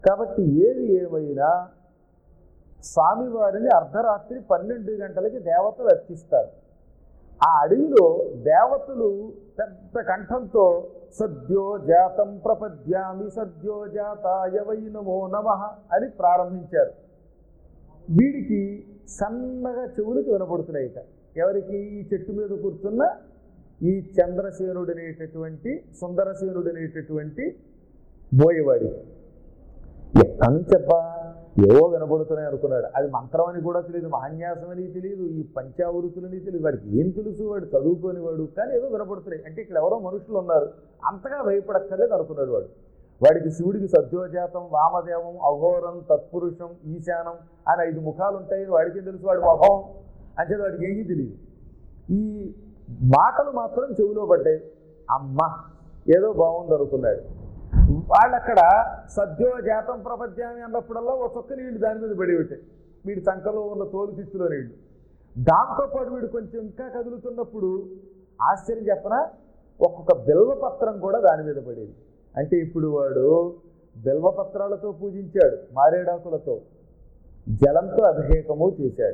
కాబట్టి ఏది ఏమైనా స్వామివారిని అర్ధరాత్రి పన్నెండు గంటలకి దేవతలు అర్చిస్తారు ఆ అడవిలో దేవతలు పెద్ద కంఠంతో సద్యో జాతం ప్రపద్యామి సద్యో జాతాయ వై నమో నమ అని ప్రారంభించారు వీడికి సన్నగా చెవులకు వినపడుతున్నాయిట ఎవరికి ఈ చెట్టు మీద కూర్చున్న ఈ చంద్రసేనుడు అనేటటువంటి సుందరసేనుడు అనేటటువంటి బోయవాడి ఎక్కడి నుంచి చెప్పా ఏవో వినపడుతున్నాయి అనుకున్నాడు అది మంత్రం అని కూడా తెలియదు మహాన్యాసం అని తెలియదు ఈ పంచావృతులని తెలియదు వాడికి ఏం తెలుసు వాడు చదువుకోని వాడు కానీ ఏదో వినపడుతున్నాయి అంటే ఇక్కడ ఎవరో మనుషులు ఉన్నారు అంతగా భయపడక్కర్లేదు అనుకున్నాడు వాడు వాడికి శివుడికి సద్యోజాతం వామదేవం అఘోరం తత్పురుషం ఈశానం అని ఐదు ముఖాలు ఉంటాయి వాడికి తెలుసు వాడు మొహం అంటే వాడికి ఏమీ తెలియదు ఈ మాటలు మాత్రం చెవిలో పడ్డాయి అమ్మ ఏదో బాగుంది అనుకున్నాడు వాళ్ళక్కడ సద్యో జాతం ప్రపంచాన్ని అన్నప్పుడల్లా ఒక చొక్క నీళ్లు దాని మీద పడి ఉంటాయి వీడి సంఖలో ఉన్న తోలు తిత్తులో నీళ్లు దాంతోపాటు వీడు కొంచెం ఇంకా కదులుతున్నప్పుడు ఆశ్చర్యం చెప్పన ఒక్కొక్క బిల్వపత్రం కూడా దాని మీద పడేది అంటే ఇప్పుడు వాడు బిల్వపత్రాలతో పూజించాడు మారేడాకులతో జలంతో అభిషేకము చేశాడు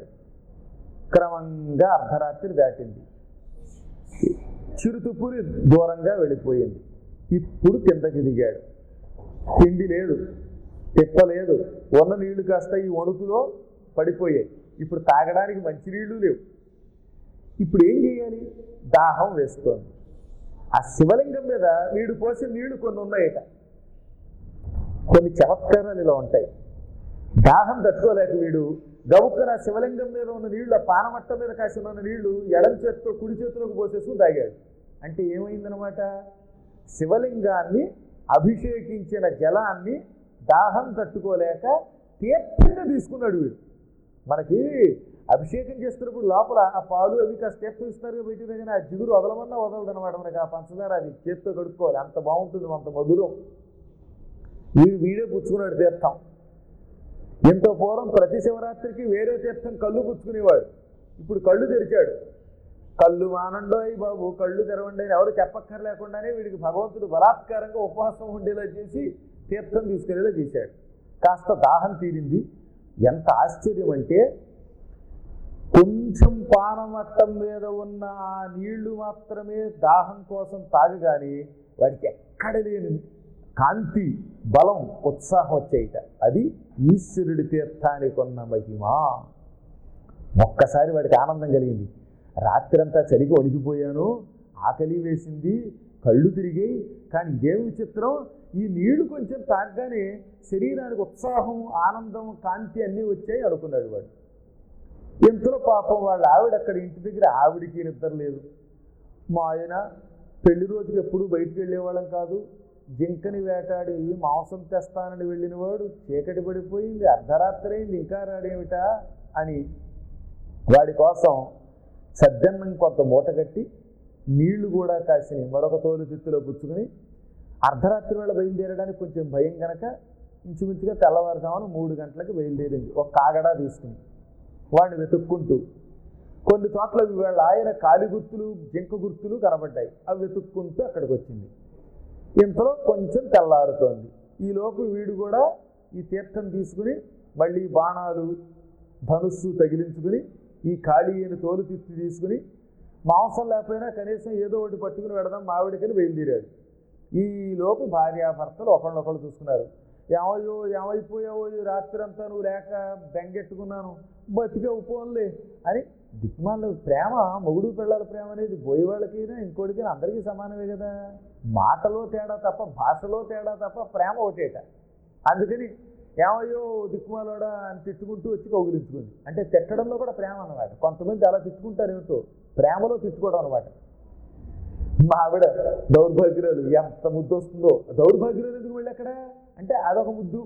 క్రమంగా అర్ధరాత్రి దాటింది చిరుతుపురి దూరంగా వెళ్ళిపోయింది ఇప్పుడు కిందకి దిగాడు తిండి లేదు తిప్ప లేదు ఉన్న నీళ్లు కాస్త ఈ వణుకులో పడిపోయాయి ఇప్పుడు తాగడానికి మంచి నీళ్లు లేవు ఇప్పుడు ఏం చేయాలి దాహం వేస్తోంది ఆ శివలింగం మీద వీడు పోసిన నీళ్లు కొన్ని ఉన్నాయట కొన్ని చమత్కారాలు ఇలా ఉంటాయి దాహం తట్టుకోలేక వీడు గబుక్కన శివలింగం మీద ఉన్న నీళ్లు ఆ పానమట్ట మీద కాసిన ఉన్న నీళ్లు ఎడం చేత్తో కుడి చేతిలోకి పోసేసుకుని తాగాడు అంటే ఏమైందనమాట శివలింగాన్ని అభిషేకించిన జలాన్ని దాహం తట్టుకోలేక తీర్థంగా తీసుకున్నాడు వీడు మనకి అభిషేకం చేస్తున్నప్పుడు లోపల ఆ పాలు అవి కాస్త తీర్థం ఇస్తారు బయటికి కానీ ఆ జిగురు వదలమన్నా వదలదు అనమాట మనకి ఆ పంచదార అది చేత్తో కడుక్కోవాలి అంత బాగుంటుంది అంత మధురం వీడు వీడే పుచ్చుకున్నాడు తీర్థం ఎంతో పూర్వం ప్రతి శివరాత్రికి వేరే తీర్థం కళ్ళు పుచ్చుకునేవాడు ఇప్పుడు కళ్ళు తెరిచాడు కళ్ళు మానండోయ్ బాబు కళ్ళు తెరవండి అని ఎవరు చెప్పక్కర్లేకుండానే వీడికి భగవంతుడు బలాత్కారంగా ఉపవాసం ఉండేలా చేసి తీర్థం తీసుకునేలా చేశాడు కాస్త దాహం తీరింది ఎంత ఆశ్చర్యం అంటే కొంచెం పానమట్టం మీద ఉన్న ఆ నీళ్లు మాత్రమే దాహం కోసం తాగగాని వాడికి ఎక్కడ లేని కాంతి బలం ఉత్సాహం వచ్చేయట అది ఈశ్వరుడి తీర్థానికి ఉన్న మహిమ ఒక్కసారి వాడికి ఆనందం కలిగింది రాత్రంతా చలికి వణికిపోయాను ఆకలి వేసింది కళ్ళు తిరిగాయి కానీ ఇదేమి విచిత్రం ఈ నీళ్లు కొంచెం తాగగానే శరీరానికి ఉత్సాహం ఆనందం కాంతి అన్నీ వచ్చాయి అనుకున్నాడు వాడు ఇంతలో పాపం వాళ్ళ ఆవిడ అక్కడ ఇంటి దగ్గర ఆవిడికి నిద్ర లేదు మా ఆయన పెళ్లి రోజుకి ఎప్పుడు బయటికి వెళ్ళేవాళ్ళం కాదు జింకని వేటాడి మాంసం తెస్తానని వెళ్ళిన వాడు చీకటి పడిపోయింది అర్ధరాత్రి అయింది ఇంకా రాడేమిటా అని వాడి కోసం సద్దన్నం కొంత మూట కట్టి నీళ్లు కూడా కాసిన మరొక తోలు తిత్తులో పుచ్చుకుని అర్ధరాత్రి వేళ బయలుదేరడానికి కొంచెం భయం కనుక ఇంచుమించుగా తెల్లవారుజామున మూడు గంటలకు బయలుదేరింది ఒక కాగడా తీసుకుని వాడిని వెతుక్కుంటూ కొన్ని చోట్ల వీళ్ళ ఆయన కాలి గుర్తులు జింక గుర్తులు కనబడ్డాయి అవి వెతుక్కుంటూ అక్కడికి వచ్చింది ఇంతలో కొంచెం తెల్లారుతోంది ఈలోపు వీడు కూడా ఈ తీర్థం తీసుకుని మళ్ళీ బాణాలు ధనుస్సు తగిలించుకుని ఈ ఖాళీ అయిన తోలు తిత్తి తీసుకుని మాంసం లేకపోయినా కనీసం ఏదో ఒకటి పట్టుకుని పెడదాం మావిడికని బయలుదేరాడు ఈ లోపు భార్యాభర్తలు ఒకళ్ళొకళ్ళు చూసుకున్నారు ఏమయ్యో ఏమైపోయావో ఈ రాత్రి అంతా నువ్వు లేక బెంగెట్టుకున్నాను బతికే ఉపోన్లే అని దిక్మాల ప్రేమ మొగుడు పిల్లల ప్రేమ అనేది బోయి వాళ్ళకైనా ఇంకోటికైనా అందరికీ సమానమే కదా మాటలో తేడా తప్ప భాషలో తేడా తప్ప ప్రేమ ఒకటేట అందుకని ఏమయ్యో దిక్కుమాలోడా అని తిట్టుకుంటూ వచ్చి కౌగిలించుకుంది అంటే తిట్టడంలో కూడా ప్రేమ అన్నమాట కొంతమంది అలా తిట్టుకుంటారు ఏమిటో ప్రేమలో తిట్టుకోవడం అనమాట మా ఆవిడ దౌర్భాగ్యురాలు ఎంత ముద్దు వస్తుందో దౌర్భాగ్యురాలు ఎందుకు వెళ్ళి అక్కడ అంటే అదొక ముద్దు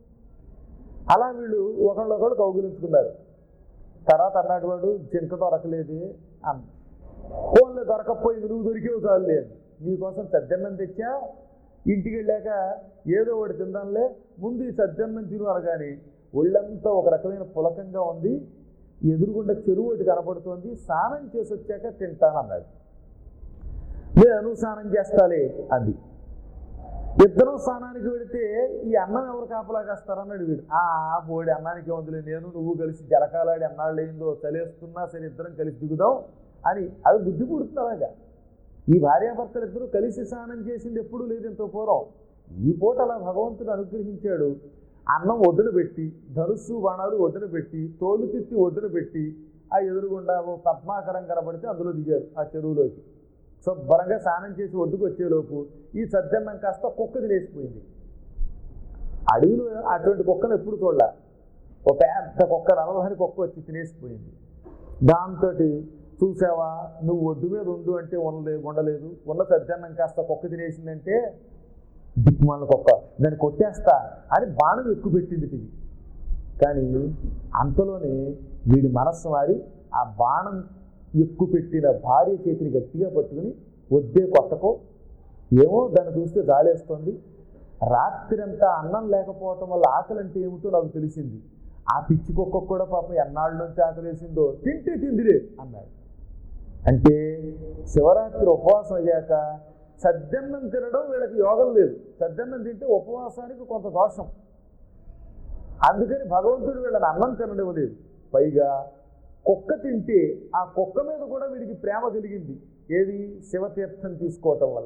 అలా వీళ్ళు ఒకళ్ళొకళ్ళు కౌగిలించుకున్నారు తర్వాత అన్నాడు వాడు జింక దొరకలేదు అన్న ఫోన్లో దొరకకపోయింది నువ్వు దొరికేవు చాలులే అని నీకోసం సద్దన్నం తెచ్చా ఇంటికి వెళ్ళాక ఏదో ఒకటి తిందాంలే ముందు ఈ సద్దన్నం తిను అనగాని ఒళ్ళంతా ఒక రకమైన పులకంగా ఉంది ఎదురుగుండా చెరువు ఒకటి కనపడుతోంది స్నానం చేసి వచ్చాక తింటానన్నాడు నేను స్నానం చేస్తాలే అంది ఇద్దరు స్నానానికి వెళితే ఈ అన్నం ఎవరు కాపలా కాస్తారన్నాడు వీడు ఆ బోడి అన్నానికి ఏముందిలే నేను నువ్వు కలిసి జలకాలాడి అన్నాళ్ళు అయిందో చలేస్తున్నా సరే ఇద్దరం కలిసి దిగుదాం అని అది బుద్ధి పుడుతున్నాగా ఈ భార్యాభర్తలు ఇద్దరు కలిసి స్నానం చేసింది ఎప్పుడూ లేదు ఇంత పూర్వం ఈ పూట అలా భగవంతుడు అనుగ్రహించాడు అన్నం ఒడ్డున పెట్టి ధనుస్సు బాణాలు ఒడ్డున పెట్టి తోలు తిత్తి ఒడ్డున పెట్టి ఆ ఎదురుగుండా ఓ పద్మాకరం కనబడితే అందులో దిగారు ఆ చెరువులోకి శుభ్రంగా స్నానం చేసి ఒడ్డుకు వచ్చేలోపు ఈ సద్దన్నం కాస్త కుక్క తినేసిపోయింది అడవిలో అటువంటి కుక్కను ఎప్పుడు చూడలే ఒక పెద్ద కుక్క నలభని కుక్క వచ్చి తినేసిపోయింది దాంతో చూసావా నువ్వు ఒడ్డు మీద ఉండు అంటే ఉండలేదు ఉండలేదు ఉన్న సద్దన్నం కాస్త కుక్క తినేసిందంటే దిక్కుమాల కుక్క దాన్ని కొట్టేస్తా అని బాణం ఎక్కువ పెట్టింది ఇది కానీ అంతలోనే వీడి మనస్సు మారి ఆ బాణం ఎక్కువ పెట్టిన భార్య చేతిని గట్టిగా పట్టుకుని వద్దే కొట్టకో ఏమో దాన్ని చూస్తే జాలేస్తుంది రాత్రంతా అన్నం లేకపోవటం వల్ల ఆకలి అంటే ఏమిటో నాకు తెలిసింది ఆ పిచ్చి కుక్క కూడా పాపం ఎన్నాళ్ళ నుంచి ఆకలేసిందో తింటే తిందిలే అన్నాడు అంటే శివరాత్రి ఉపవాసం అయ్యాక సద్దన్నం తినడం వీళ్ళకి యోగం లేదు సద్దన్నం తింటే ఉపవాసానికి కొంత దోషం అందుకని భగవంతుడు వీళ్ళని అన్నం తిననివ్వలేదు పైగా కుక్క తింటే ఆ కుక్క మీద కూడా వీడికి ప్రేమ కలిగింది ఏది శివతీర్థం తీసుకోవటం వల్ల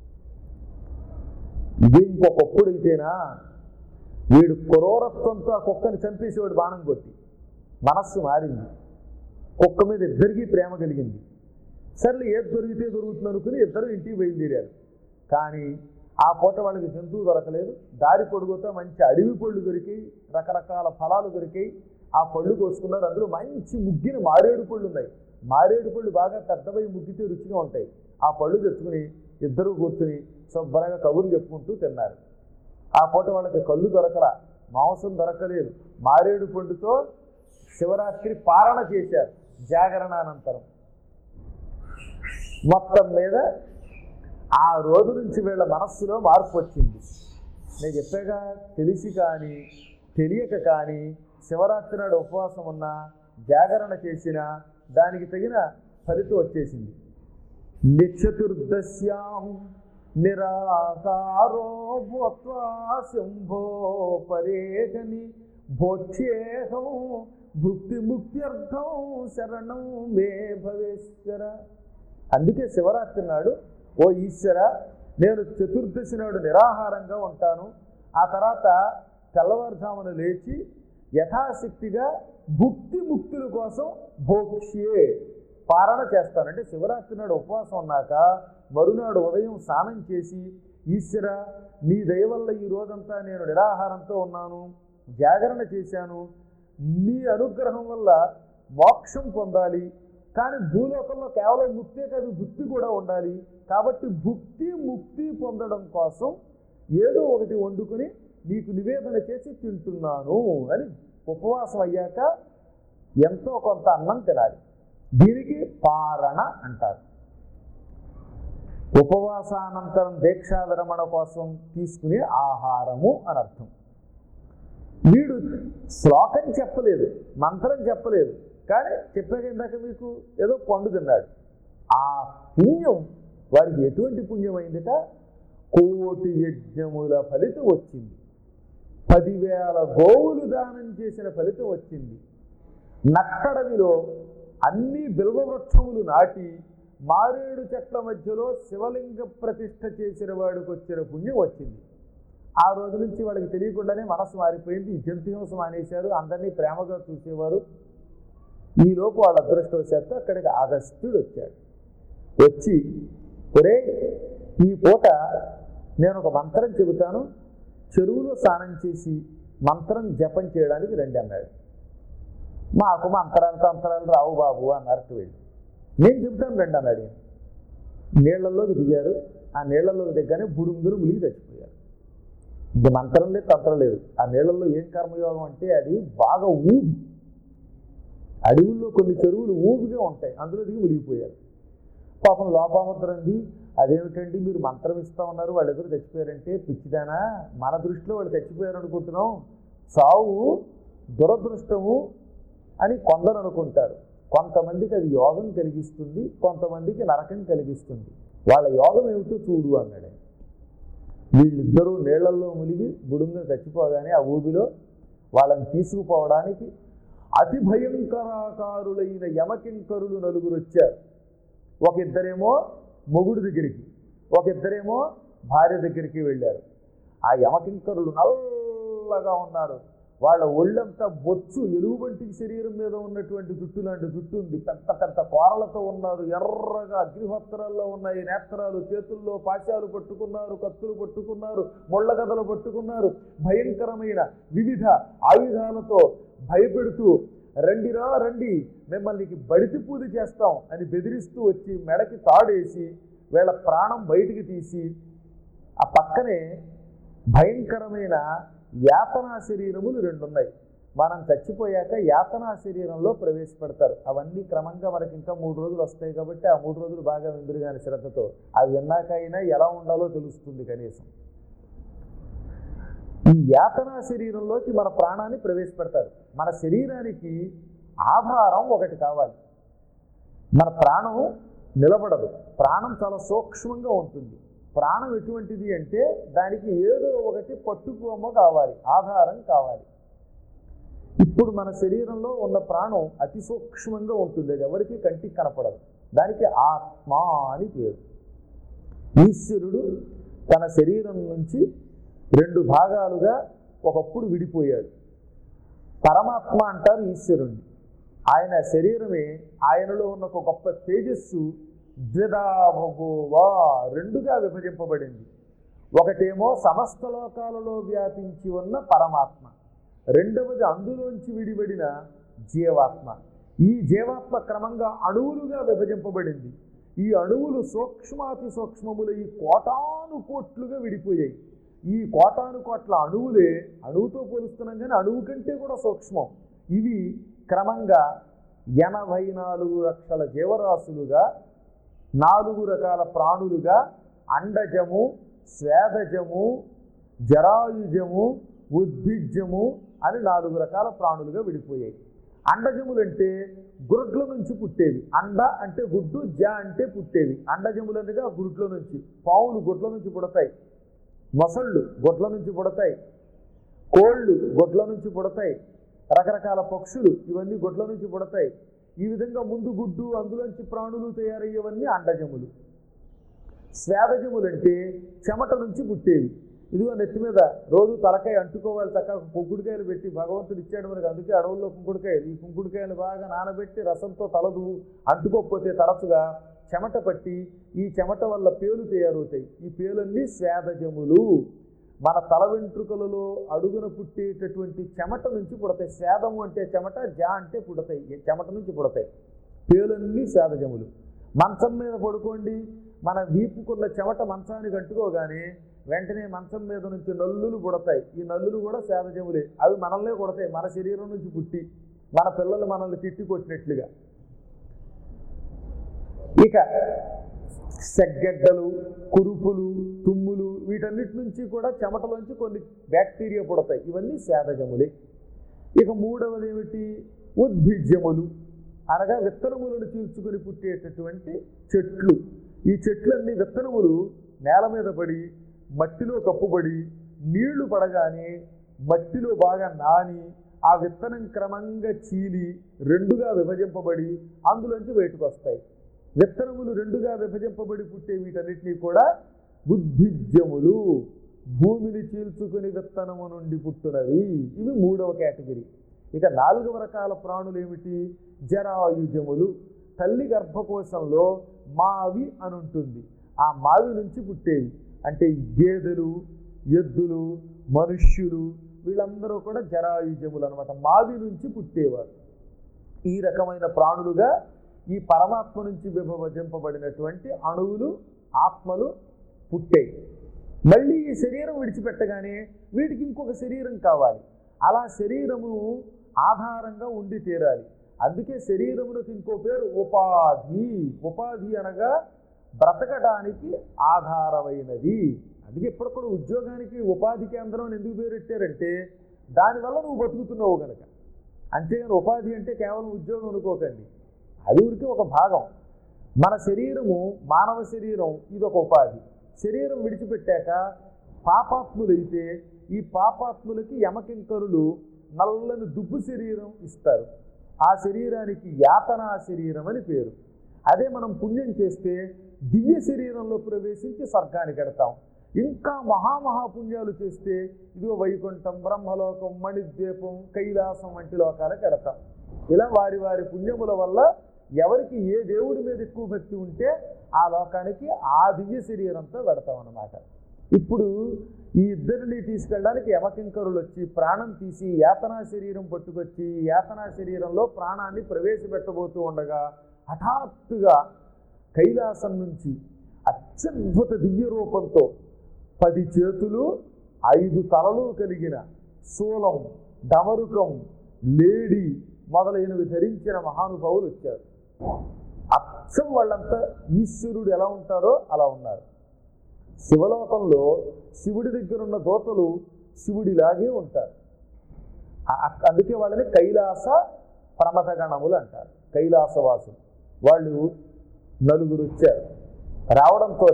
ఇదే ఇంకొకప్పుడు అయితేనా వీడు క్రూరత్వంతో ఆ కుక్కని చంపేసేవాడు బాణం కొట్టి మనస్సు మారింది కుక్క మీద ఇద్దరికీ ప్రేమ కలిగింది సర్లే ఏది దొరికితే దొరుకుతుంది అనుకుని ఇద్దరు ఇంటికి బయలుదేరారు కానీ ఆ పూట వాళ్ళకి జంతువు దొరకలేదు దారి పొడుగుతో మంచి అడవి పళ్ళు దొరికాయి రకరకాల ఫలాలు దొరికాయి ఆ పళ్ళు కోసుకున్నారు అందులో మంచి ముగ్గిన మారేడు పళ్ళు ఉన్నాయి మారేడు పళ్ళు బాగా పెద్దవై ముగ్గితే రుచిగా ఉంటాయి ఆ పళ్ళు తెచ్చుకుని ఇద్దరు కూర్చుని శుభ్రంగా కబుర్లు చెప్పుకుంటూ తిన్నారు ఆ పూట వాళ్ళకి కళ్ళు దొరకలా మాంసం దొరకలేదు మారేడు పండుతో శివరాత్రి పారణ చేశారు జాగరణానంతరం మొత్తం మీద ఆ రోజు నుంచి వీళ్ళ మనస్సులో మార్పు వచ్చింది నేను చెప్పాగా తెలిసి కానీ తెలియక కానీ శివరాత్రి నాడు ఉపవాసం ఉన్నా జాగరణ చేసినా దానికి తగిన ఫలితం వచ్చేసింది నిచతుర్దశ్యాం నిరాకారో భూత్వా శంభో పరేగని భోక్ష్యేహం భుక్తి ముక్త్యర్థం శరణం మే భవేశ్వర అందుకే శివరాత్రి నాడు ఓ ఈశ్వర నేను చతుర్దశి నాడు నిరాహారంగా ఉంటాను ఆ తర్వాత తెల్లవారుజామున లేచి యథాశక్తిగా భుక్తి ముక్తుల కోసం భోక్ష్యే పారణ చేస్తాను అంటే శివరాత్రి నాడు ఉపవాసం ఉన్నాక మరునాడు ఉదయం స్నానం చేసి ఈశ్వర నీ దయ వల్ల ఈ రోజంతా నేను నిరాహారంతో ఉన్నాను జాగరణ చేశాను నీ అనుగ్రహం వల్ల మోక్షం పొందాలి కానీ భూలోకంలో కేవలం ముక్తే కాదు భుక్తి కూడా ఉండాలి కాబట్టి భుక్తి ముక్తి పొందడం కోసం ఏదో ఒకటి వండుకొని నీకు నివేదన చేసి తింటున్నాను అని ఉపవాసం అయ్యాక ఎంతో కొంత అన్నం తినాలి దీనికి పారణ అంటారు ఉపవాసానంతరం దీక్షా విరమణ కోసం తీసుకునే ఆహారము అని అర్థం వీడు శ్లోకం చెప్పలేదు మంత్రం చెప్పలేదు కానీ చెప్పాక ఇందాక మీకు ఏదో పండు తిన్నాడు ఆ పుణ్యం వాడికి ఎటువంటి పుణ్యం అయిందిట కోటి యజ్ఞముల ఫలితం వచ్చింది పదివేల గోవులు దానం చేసిన ఫలితం వచ్చింది నక్కడవిలో అన్ని బిల్వవృక్షములు నాటి మారేడు చెట్ల మధ్యలో శివలింగ ప్రతిష్ఠ చేసిన వాడికి వచ్చిన పుణ్యం వచ్చింది ఆ రోజు నుంచి వాడికి తెలియకుండానే మనసు మారిపోయింది ఈ జంతుహింస మానేశారు అందరినీ ప్రేమగా చూసేవారు ఈలోపు వాళ్ళ అదృష్టవశాత్తు అక్కడికి అగస్త్యుడు వచ్చాడు వచ్చి ఒరే ఈ పూట నేను ఒక మంత్రం చెబుతాను చెరువులో స్నానం చేసి మంత్రం జపం చేయడానికి రండి అన్నాడు మాకు మంత్రాలు తంత్రాలు రావు బాబు అన్నారు వీళ్ళు నేను చెబుతాను రండి అన్నాడు ఈయన. నీళ్లలోకి దిగారు ఆ నీళ్లలోకి దిగ్గానే బుడుంగులు ములిగి చచ్చిపోయారు ఇది మంత్రం లేదు తంత్రం లేదు ఆ నీళ్లలో ఏం కర్మయోగం అంటే అది బాగా ఊబి అడవుల్లో కొన్ని చెరువులు ఊబిగా ఉంటాయి అందులో దిగి మునిగిపోయారు పాపం లోపాముద్రంది అదేమిటండి మీరు మంత్రం ఇస్తా ఉన్నారు వాళ్ళిద్దరు చచ్చిపోయారంటే పిచ్చిదానా మన దృష్టిలో వాళ్ళు చచ్చిపోయారు అనుకుంటున్నాం సావు దురదృష్టము అని కొందరు అనుకుంటారు కొంతమందికి అది యోగం కలిగిస్తుంది కొంతమందికి నరకం కలిగిస్తుంది వాళ్ళ యోగం ఏమిటో చూడు అన్నాడు ఆయన. వీళ్ళిద్దరూ నీళ్లలో మునిగి గుడుంగా చచ్చిపోగానే ఆ ఊబిలో వాళ్ళని తీసుకుపోవడానికి అతి భయంకరాకారులైన యమకింకరులు నలుగురు వచ్చారు ఒక ఇద్దరేమో మొగుడు దగ్గరికి ఒక ఇద్దరేమో భార్య దగ్గరికి వెళ్ళారు ఆ యమకింకరులు నల్లగా ఉన్నారు వాళ్ళ ఒళ్ళంతా బొచ్చు ఎలుగుబంటికి శరీరం మీద ఉన్నటువంటి జుట్టు లాంటి జుట్టు ఉంది పెద్ద పెద్ద కోరలతో ఉన్నారు ఎర్రగా అగ్నిహోత్రాల్లో ఉన్నాయి నేత్రాలు చేతుల్లో పాశాలు పట్టుకున్నారు కత్తులు పట్టుకున్నారు ముళ్ళ గదలు పట్టుకున్నారు భయంకరమైన వివిధ ఆయుధాలతో భయపెడుతూ రండిరా రండి మిమ్మల్ని బడితి పూజ చేస్తాం అని బెదిరిస్తూ వచ్చి మెడకి తాడేసి వీళ్ళ ప్రాణం బయటికి తీసి ఆ పక్కనే భయంకరమైన యాతనా శరీరములు రెండు ఉన్నాయి మనం చచ్చిపోయాక యాతనా శరీరంలో ప్రవేశపెడతారు అవన్నీ క్రమంగా మనకి ఇంకా మూడు రోజులు వస్తాయి కాబట్టి ఆ మూడు రోజులు బాగా విందురు కాని శ్రద్ధతో అవి విన్నాకైనా ఎలా ఉండాలో తెలుస్తుంది కనీసం ఈ యాతనా శరీరంలోకి మన ప్రాణాన్ని ప్రవేశపెడతారు మన శరీరానికి ఆధారం ఒకటి కావాలి మన ప్రాణం నిలబడదు ప్రాణం చాలా సూక్ష్మంగా ఉంటుంది ప్రాణం ఎటువంటిది అంటే దానికి ఏదో ఒకటి పట్టుకోమ కావాలి ఆధారం కావాలి ఇప్పుడు మన శరీరంలో ఉన్న ప్రాణం అతి సూక్ష్మంగా ఉంటుంది అది ఎవరికి కంటికి కనపడదు దానికి ఆత్మ అని పేరు ఈశ్వరుడు తన శరీరం నుంచి రెండు భాగాలుగా ఒకప్పుడు విడిపోయాడు పరమాత్మ అంటారు ఈశ్వరుణ్ణి ఆయన శరీరమే ఆయనలో ఉన్న ఒక గొప్ప తేజస్సు ద్విధాభగోవా రెండుగా విభజింపబడింది ఒకటేమో సమస్త లోకాలలో వ్యాపించి ఉన్న పరమాత్మ రెండవది అందులోంచి విడిబడిన జీవాత్మ ఈ జీవాత్మ క్రమంగా అణువులుగా విభజింపబడింది ఈ అణువులు సూక్ష్మాతి సూక్ష్మములు ఈ కోటాను కోట్లుగా విడిపోయాయి ఈ కోటాను కోట్ల అణువులే అణువుతో పోలుస్తున్నాం కానీ అణువు కంటే కూడా సూక్ష్మం ఇవి క్రమంగా ఎనభై నాలుగు లక్షల జీవరాశులుగా నాలుగు రకాల ప్రాణులుగా అండజము స్వేదజము జరాయుజము ఉద్భిజ్యము అని నాలుగు రకాల ప్రాణులుగా విడిపోయాయి అండజములంటే గురుడ్ల నుంచి పుట్టేవి అండ అంటే గుడ్డు జ అంటే పుట్టేవి అండజములనగా గుడ్ల నుంచి పావులు గుడ్ల నుంచి పుడతాయి మొసళ్ళు గొడ్ల నుంచి పుడతాయి కోళ్ళు గొడ్ల నుంచి పుడతాయి రకరకాల పక్షులు ఇవన్నీ గొడ్ల నుంచి పుడతాయి ఈ విధంగా ముందు గుడ్డు అందులోంచి ప్రాణులు తయారయ్యేవన్నీ అండజములు స్వేదజములు అంటే చెమట నుంచి పుట్టేవి ఇదిగో నెత్తి మీద రోజు తలకాయ అంటుకోవాలి చక్కగా కుంకుడుకాయలు పెట్టి భగవంతుడు ఇచ్చాడు మనకి అందుకే అడవుల్లో కుంకుడుకాయలు ఈ కుంకుడుకాయలు బాగా నానబెట్టి రసంతో తలదు అంటుకోకపోతే తరచుగా చెమట పట్టి ఈ చెమట వల్ల పేలు తయారవుతాయి ఈ పేలన్నీ స్వేదజములు మన తల వెంట్రుకలలో అడుగున పుట్టేటటువంటి చెమట నుంచి పుడతాయి స్వేదము అంటే చెమట జా అంటే పుడతాయి ఈ చెమట నుంచి పుడతాయి పేలన్నీ స్వేదజములు మంచం మీద పడుకోండి మన వీపుకున్న చెమట మంచానికి అంటుకోగానే వెంటనే మంచం మీద నుంచి నల్లులు పుడతాయి ఈ నల్లులు కూడా సేదజములే అవి మనల్నే కొడతాయి మన శరీరం నుంచి పుట్టి మన పిల్లలు మనల్ని తిట్టి కొట్టినట్లుగా ఇక సెగ్గడ్డలు కురుపులు తుమ్ములు వీటన్నిటి నుంచి కూడా చెమటలోంచి కొన్ని బ్యాక్టీరియా పుడతాయి ఇవన్నీ సేదజములే ఇక మూడవది ఏమిటి ఉద్భిజ్యములు అనగా విత్తనములను చీల్చుకొని పుట్టేటటువంటి చెట్లు ఈ చెట్లన్నీ విత్తనములు నేల మీద పడి మట్టిలో కప్పుబడి నీళ్లు పడగానే మట్టిలో బాగా నాని ఆ విత్తనం క్రమంగా చీలి రెండుగా విభజింపబడి అందులోంచి బయటకు వస్తాయి విత్తనములు రెండుగా విభజింపబడి పుట్టే వీటన్నిటినీ కూడా బుద్ధిజ్యములు భూమిని చీల్చుకుని విత్తనము నుండి పుట్టునవి ఇవి మూడవ కేటగిరీ ఇక నాలుగవ రకాల ప్రాణులు ఏమిటి జరాయుజములు తల్లి గర్భకోశంలో మావి అని ఉంటుంది ఆ మావి నుంచి పుట్టేవి అంటే ఈ గేదెలు ఎద్దులు మనుష్యులు వీళ్ళందరూ కూడా జరాయుజములు అనమాట మావి నుంచి పుట్టేవారు ఈ రకమైన ప్రాణులుగా ఈ పరమాత్మ నుంచి విభజింపబడినటువంటి అణువులు ఆత్మలు పుట్టాయి మళ్ళీ ఈ శరీరం విడిచిపెట్టగానే వీటికి ఇంకొక శరీరం కావాలి అలా శరీరము ఆధారంగా ఉండి తీరాలి అందుకే శరీరమునకు ఇంకో పేరు ఉపాధి ఉపాధి అనగా బ్రతకడానికి ఆధారమైనది అందుకే ఇప్పుడు కూడా ఉద్యోగానికి ఉపాధి కేంద్రం అని ఎందుకు పేరు పెట్టారంటే దానివల్ల నువ్వు బతుకుతున్నావు కనుక అంతేగాని ఉపాధి అంటే కేవలం ఉద్యోగం అనుకోకండి అది ఊరికి ఒక భాగం మన శరీరము మానవ శరీరం ఇది ఒక ఉపాధి శరీరం విడిచిపెట్టాక పాపాత్ములైతే ఈ పాపాత్ములకి యమకింకరులు నల్లని దుబ్బు శరీరం ఇస్తారు ఆ శరీరానికి యాతనా శరీరం అని పేరు అదే మనం పుణ్యం చేస్తే దివ్య శరీరంలో ప్రవేశించి స్వర్గానికి ఎడతాం ఇంకా మహామహాపుణ్యాలు చేస్తే ఇదిగో వైకుంఠం బ్రహ్మలోకం మణిద్వీపం కైలాసం వంటి లోకాలకు ఎడతాం ఇలా వారి వారి పుణ్యముల వల్ల ఎవరికి ఏ దేవుడి మీద ఎక్కువ భక్తి ఉంటే ఆ లోకానికి ఆ దివ్య శరీరంతో పెడతాం అన్నమాట ఇప్పుడు ఈ ఇద్దరిని తీసుకెళ్ళడానికి యమకింకరులు వచ్చి ప్రాణం తీసి యాతనా శరీరం పట్టుకొచ్చి యాతనా శరీరంలో ప్రాణాన్ని ప్రవేశపెట్టబోతూ ఉండగా హఠాత్తుగా కైలాసం నుంచి అత్యద్భుత దివ్య రూపంతో పది చేతులు ఐదు తలలు కలిగిన శూలం డమరుకం లేడి మొదలైనవి ధరించిన మహానుభావులు వచ్చారు అచ్చం వాళ్ళంతా ఈశ్వరుడు ఎలా ఉంటారో అలా ఉన్నారు శివలోకంలో శివుడి దగ్గర ఉన్న దోతలు శివుడిలాగే ఉంటారు ఆ- ఆ- అందుకే వాళ్ళని కైలాస ప్రమథగణములు అంటారు కైలాసవాసులు వాళ్ళు నలుగురు వచ్చారు రావడంతో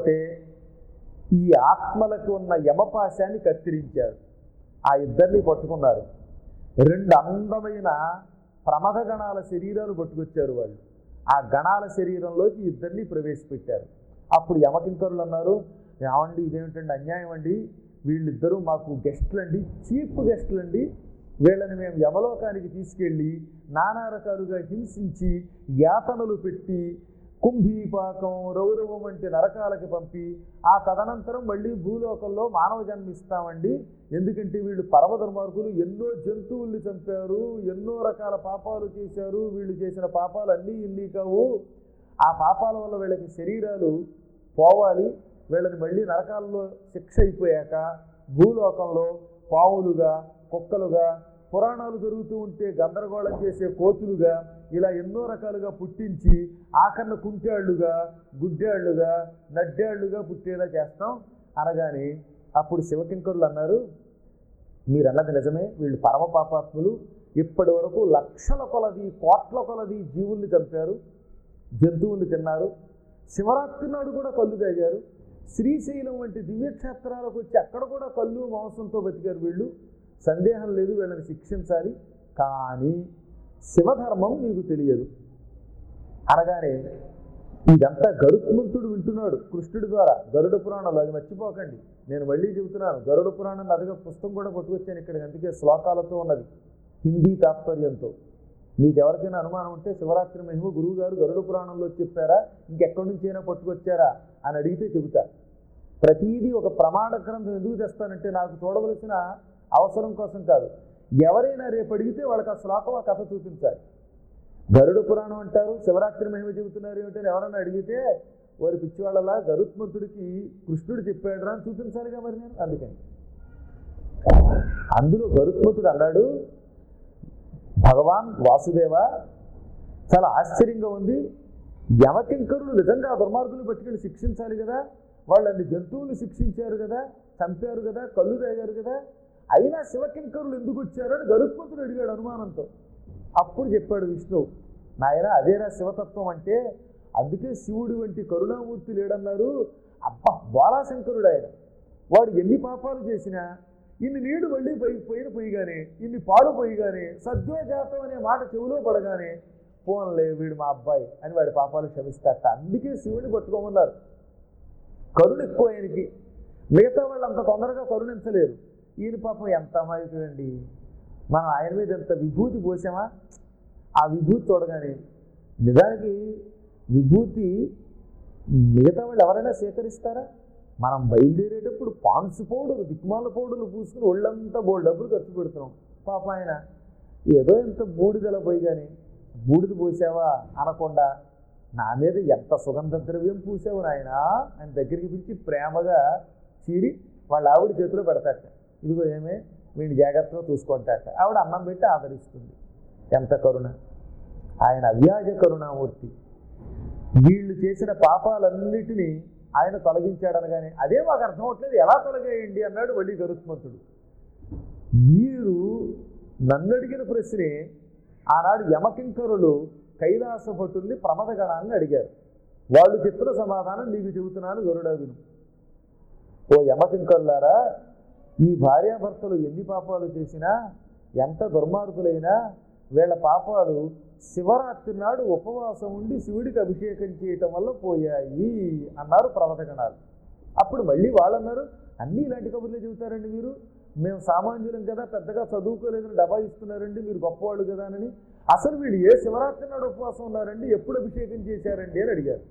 ఈ ఆత్మలకు ఉన్న యమపాశాన్ని కత్తిరించారు ఆ ఇద్దరిని పట్టుకున్నారు రెండు అందమైన ప్రమథ గణాల శరీరాలు పట్టుకొచ్చారు వాళ్ళు ఆ గణాల శరీరంలోకి ఇద్దరిని ప్రవేశపెట్టారు అప్పుడు యమకింకరులు అన్నారు ఏమండి ఇదేమిటండి అన్యాయం అండి వీళ్ళిద్దరూ మాకు గెస్ట్లు అండి చీప్ గెస్ట్లు అండి వీళ్ళని మేము యమలోకానికి తీసుకెళ్ళి నానా రకాలుగా హింసించి యాతనలు పెట్టి కుంభీపాకం రౌరవం వంటి నరకాలకి పంపి ఆ తదనంతరం మళ్ళీ భూలోకంలో మానవ జన్మ ఇస్తామండి ఎందుకంటే వీళ్ళు పరమ దుర్మార్గులు ఎన్నో జంతువుల్ని చంపారు ఎన్నో రకాల పాపాలు చేశారు వీళ్ళు చేసిన పాపాలు అన్నీ ఇన్ని కావు ఆ పాపాల వల్ల వీళ్ళకి శరీరాలు పోవాలి వీళ్ళని మళ్ళీ నరకాల్లో శిక్ష అయిపోయాక భూలోకంలో పావులుగా కుక్కలుగా పురాణాలు జరుగుతూ ఉంటే గందరగోళం చేసే కోతులుగా ఇలా ఎన్నో రకాలుగా పుట్టించి ఆకరణ కుంటాళ్ళుగా గుడ్డాళ్ళుగా నడ్డాళ్ళుగా పుట్టేలా చేస్తాం అనగానే అప్పుడు శివకింకరులు అన్నారు మీరు అన్నది నిజమే వీళ్ళు పరమ పాపాత్ములు ఇప్పటి వరకు లక్షల కొలది కోట్ల కొలది జీవుల్ని చంపారు జంతువుల్ని తిన్నారు శివరాత్రి నాడు కూడా కళ్ళు తాగారు శ్రీశైలం వంటి దివ్యక్షేత్రాలకు వచ్చి అక్కడ కూడా కళ్ళు మాంసంతో బతికారు వీళ్ళు సందేహం లేదు వీళ్ళని శిక్షించాలి కానీ శివధర్మం మీకు తెలియదు అనగానే ఇదంతా గరుత్మంతుడు వింటున్నాడు కృష్ణుడి ద్వారా గరుడ పురాణంలో అది మర్చిపోకండి నేను మళ్ళీ చెబుతున్నాను గరుడ పురాణం అదిగా పుస్తకం కూడా పట్టుకొచ్చాను ఇక్కడికి అందుకే శ్లోకాలతో ఉన్నది హిందీ తాత్పర్యంతో మీకు ఎవరికైనా అనుమానం ఉంటే శివరాత్రి మహిమ గురువు గారు గరుడ పురాణంలో చెప్పారా ఇంకెక్కడి నుంచి అయినా పట్టుకొచ్చారా అని అడిగితే చెబుతా ప్రతిదీ ఒక ప్రమాణ గ్రంథం ఎందుకు తెస్తానంటే నాకు చూడవలసిన అవసరం కోసం కాదు ఎవరైనా రేపు అడిగితే వాళ్ళకి ఆ శ్లోకం ఆ కథ చూపించాలి గరుడ పురాణం అంటారు శివరాత్రి మహిమ చెబుతున్నారు ఏమిటని ఎవరైనా అడిగితే వారి పిచ్చివాళ్ళలా గరుత్మంతుడికి కృష్ణుడు చెప్పాడు అని చూపించాలిగా మరి నేను అందుకని అందులో గరుత్మంతుడు అన్నాడు భగవాన్ వాసుదేవ చాలా ఆశ్చర్యంగా ఉంది యమకింకరులు నిజంగా ఆ దుర్మార్గులు పట్టుకెళ్ళి శిక్షించాలి కదా వాళ్ళని జంతువులు శిక్షించారు కదా చంపారు కదా కళ్ళు తాగారు కదా అయినా శివకింకరులు ఎందుకు వచ్చారు అని గరుత్మంతుడు అడిగాడు అనుమానంతో అప్పుడు చెప్పాడు విష్ణువు నాయన అదేనా శివతత్వం అంటే అందుకే శివుడు వంటి కరుణామూర్తి లేడన్నారు అబ్బా బాలాశంకరుడు ఆయన వాడు ఎన్ని పాపాలు చేసినా ఇన్ని నీళ్లు మళ్ళీ పై పైన పోయిగానే ఇన్ని పాలు పోయిగానే సద్యోజాతం అనే మాట చెవిలో పడగానే పోన్లే వీడు మా అబ్బాయి అని వాడి పాపాలు క్షమిస్తాట అందుకే శివుని పట్టుకోమన్నారు కరుణ ఎక్కువ ఆయనకి మిగతా వాళ్ళు అంత తొందరగా కరుణించలేరు ఈయన పాపం ఎంత అమాయకుడండి మనం ఆయన మీద ఎంత విభూతి పోసామా ఆ విభూతి చూడగానే నిజానికి విభూతి మిగతా వాళ్ళు ఎవరైనా సేకరిస్తారా మనం బయలుదేరేటప్పుడు పాన్స్ పౌడర్ దిక్మాల పౌడర్లు పూసుకుని ఒళ్ళంతా బోల్ డబ్బులు ఖర్చు పెడుతున్నాం పాప ఆయన ఏదో ఎంత బూడిదల పోయి కానీ బూడిద పోసావా అనకుండా నా మీద ఎంత సుగంధ ద్రవ్యం పూసావు నాయన ఆయన దగ్గరికి పిలిచి ప్రేమగా చీరి వాళ్ళ ఆవిడ చేతిలో పెడతాట ఇదిగో ఏమే వీడిని జాగ్రత్తగా చూసుకుంటాట ఆవిడ అన్నం పెట్టి ఆదరిస్తుంది ఎంత కరుణ ఆయన అవ్యాజ కరుణామూర్తి వీళ్ళు చేసిన పాపాలన్నిటినీ ఆయన తొలగించాడనగానే అదే మాకు అర్థం అవట్లేదు ఎలా తొలగేయండి అన్నాడు మళ్ళీ గరుత్మంతుడు మీరు నన్ను అడిగిన ప్రశ్నే ఆనాడు యమకింకరులు కైలాస భటుల్ని ప్రమదగణాన్ని అడిగారు వాళ్ళు చెప్పిన సమాధానం నీకు చెబుతున్నాను గరుడాదును ఓ యమకింకరులారా ఈ భార్యాభర్తలు ఎన్ని పాపాలు చేసినా ఎంత దుర్మార్గులైనా వీళ్ళ పాపాలు శివరాత్రి నాడు ఉపవాసం ఉండి శివుడికి అభిషేకం చేయటం వల్ల పోయాయి అన్నారు ప్రవతగణాలు అప్పుడు మళ్ళీ వాళ్ళు అన్నారు అన్నీ ఇలాంటి కబుర్లే చెబుతారండి మీరు మేము సామాన్యులం కదా పెద్దగా చదువుకోలేదని డబ్బా ఇస్తున్నారండి మీరు గొప్పవాళ్ళు కదా అని అసలు వీళ్ళు ఏ శివరాత్రి నాడు ఉపవాసం ఉన్నారండి ఎప్పుడు అభిషేకం చేశారండి అని అడిగారు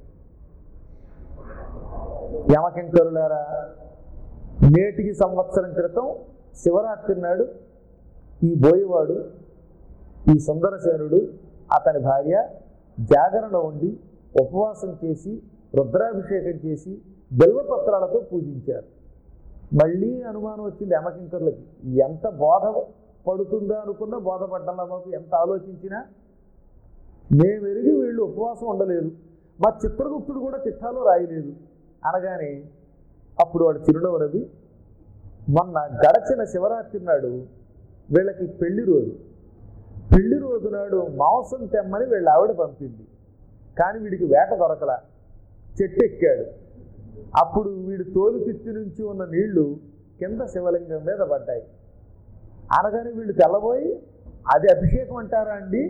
యమకింకరులారా నేటికి సంవత్సరం క్రితం శివరాత్రి నాడు ఈ బోయవాడు ఈ సుందరసేనుడు అతని భార్య జాగరణ ఉండి ఉపవాసం చేసి రుద్రాభిషేకం చేసి బిల్వపత్రాలతో పూజించారు మళ్ళీ అనుమానం వచ్చింది యమకింకర్లకి ఎంత బోధ పడుతుందా అనుకున్నా బోధపడ్డంలో మాకు ఎంత ఆలోచించినా మేము ఎరిగి వీళ్ళు ఉపవాసం ఉండలేదు మా చిత్రగుప్తుడు కూడా చిట్టాలో రాయలేదు అనగానే అప్పుడు వాడు చిరునవ్వు నవ్వి మొన్న గడచిన శివరాత్రి నాడు వీళ్ళకి పెళ్లి రోజు పెళ్లి రోజు నాడు మాంసం తెమ్మని వీళ్ళ ఆవిడ పంపింది కానీ వీడికి వేట దొరకల చెట్టు ఎక్కాడు అప్పుడు వీడు తోలు తిత్తి నుంచి ఉన్న నీళ్లు కింద శివలింగం మీద పడ్డాయి అనగానే వీళ్ళు తెల్లబోయి అది అభిషేకం అంటారా అండి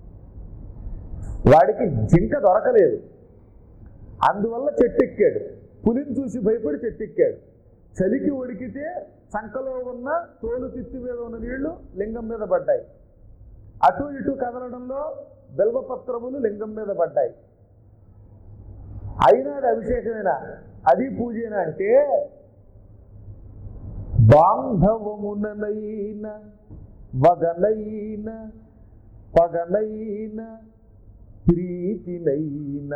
వాడికి జింక దొరకలేదు అందువల్ల చెట్టు ఎక్కాడు పులిని చూసి భయపడి చెట్టు ఎక్కాడు చలికి ఉడికితే చంకలో ఉన్న తోలు తిత్తి మీద ఉన్న నీళ్లు లింగం మీద పడ్డాయి అటు ఇటు కదలడంలో బెల్వపత్రములు లింగం మీద పడ్డాయి అయినా అది అభిషేకమేనా అది పూజేనా అంటే బాంధవముననైన వగనైన పగనైన ప్రీతినైన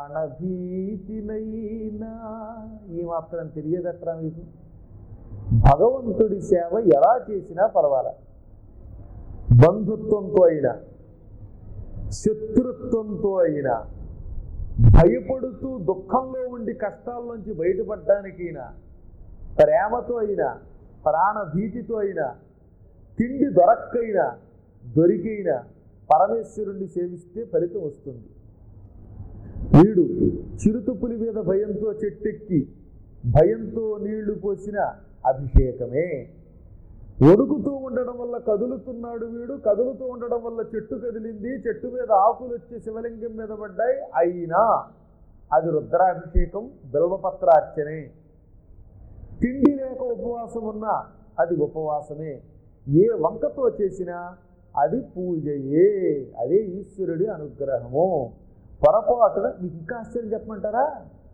ప్రాణభీతినైన ఈ మాత్రం తెలియదట్రా మీకు భగవంతుడి సేవ ఎలా చేసినా పర్వాలా బంధుత్వంతో అయినా శత్రుత్వంతో అయినా భయపడుతూ దుఃఖంలో ఉండి కష్టాల్లోంచి బయటపడడానికైనా ప్రేమతో అయినా ప్రాణభీతితో అయినా తిండి దొరక్కైనా దొరికైనా పరమేశ్వరుణ్ణి సేవిస్తే ఫలితం వస్తుంది వీడు చిరుతుపులి మీద భయంతో చెట్టెక్కి భయంతో నీళ్లు పోసిన అభిషేకమే వణుకుతూ ఉండడం వల్ల కదులుతున్నాడు వీడు కదులుతూ ఉండడం వల్ల చెట్టు కదిలింది చెట్టు మీద ఆకులు వచ్చి శివలింగం మీద పడ్డాయి అయినా అది రుద్రాభిషేకం బిల్వపత్రార్చనే తిండి లేక ఉపవాసం ఉన్నా అది ఉపవాసమే ఏ వంకతో చేసినా అది పూజయే అదే ఈశ్వరుడి అనుగ్రహము పొరపాటున మీకు ఇంకా ఆశ్చర్యం చెప్పమంటారా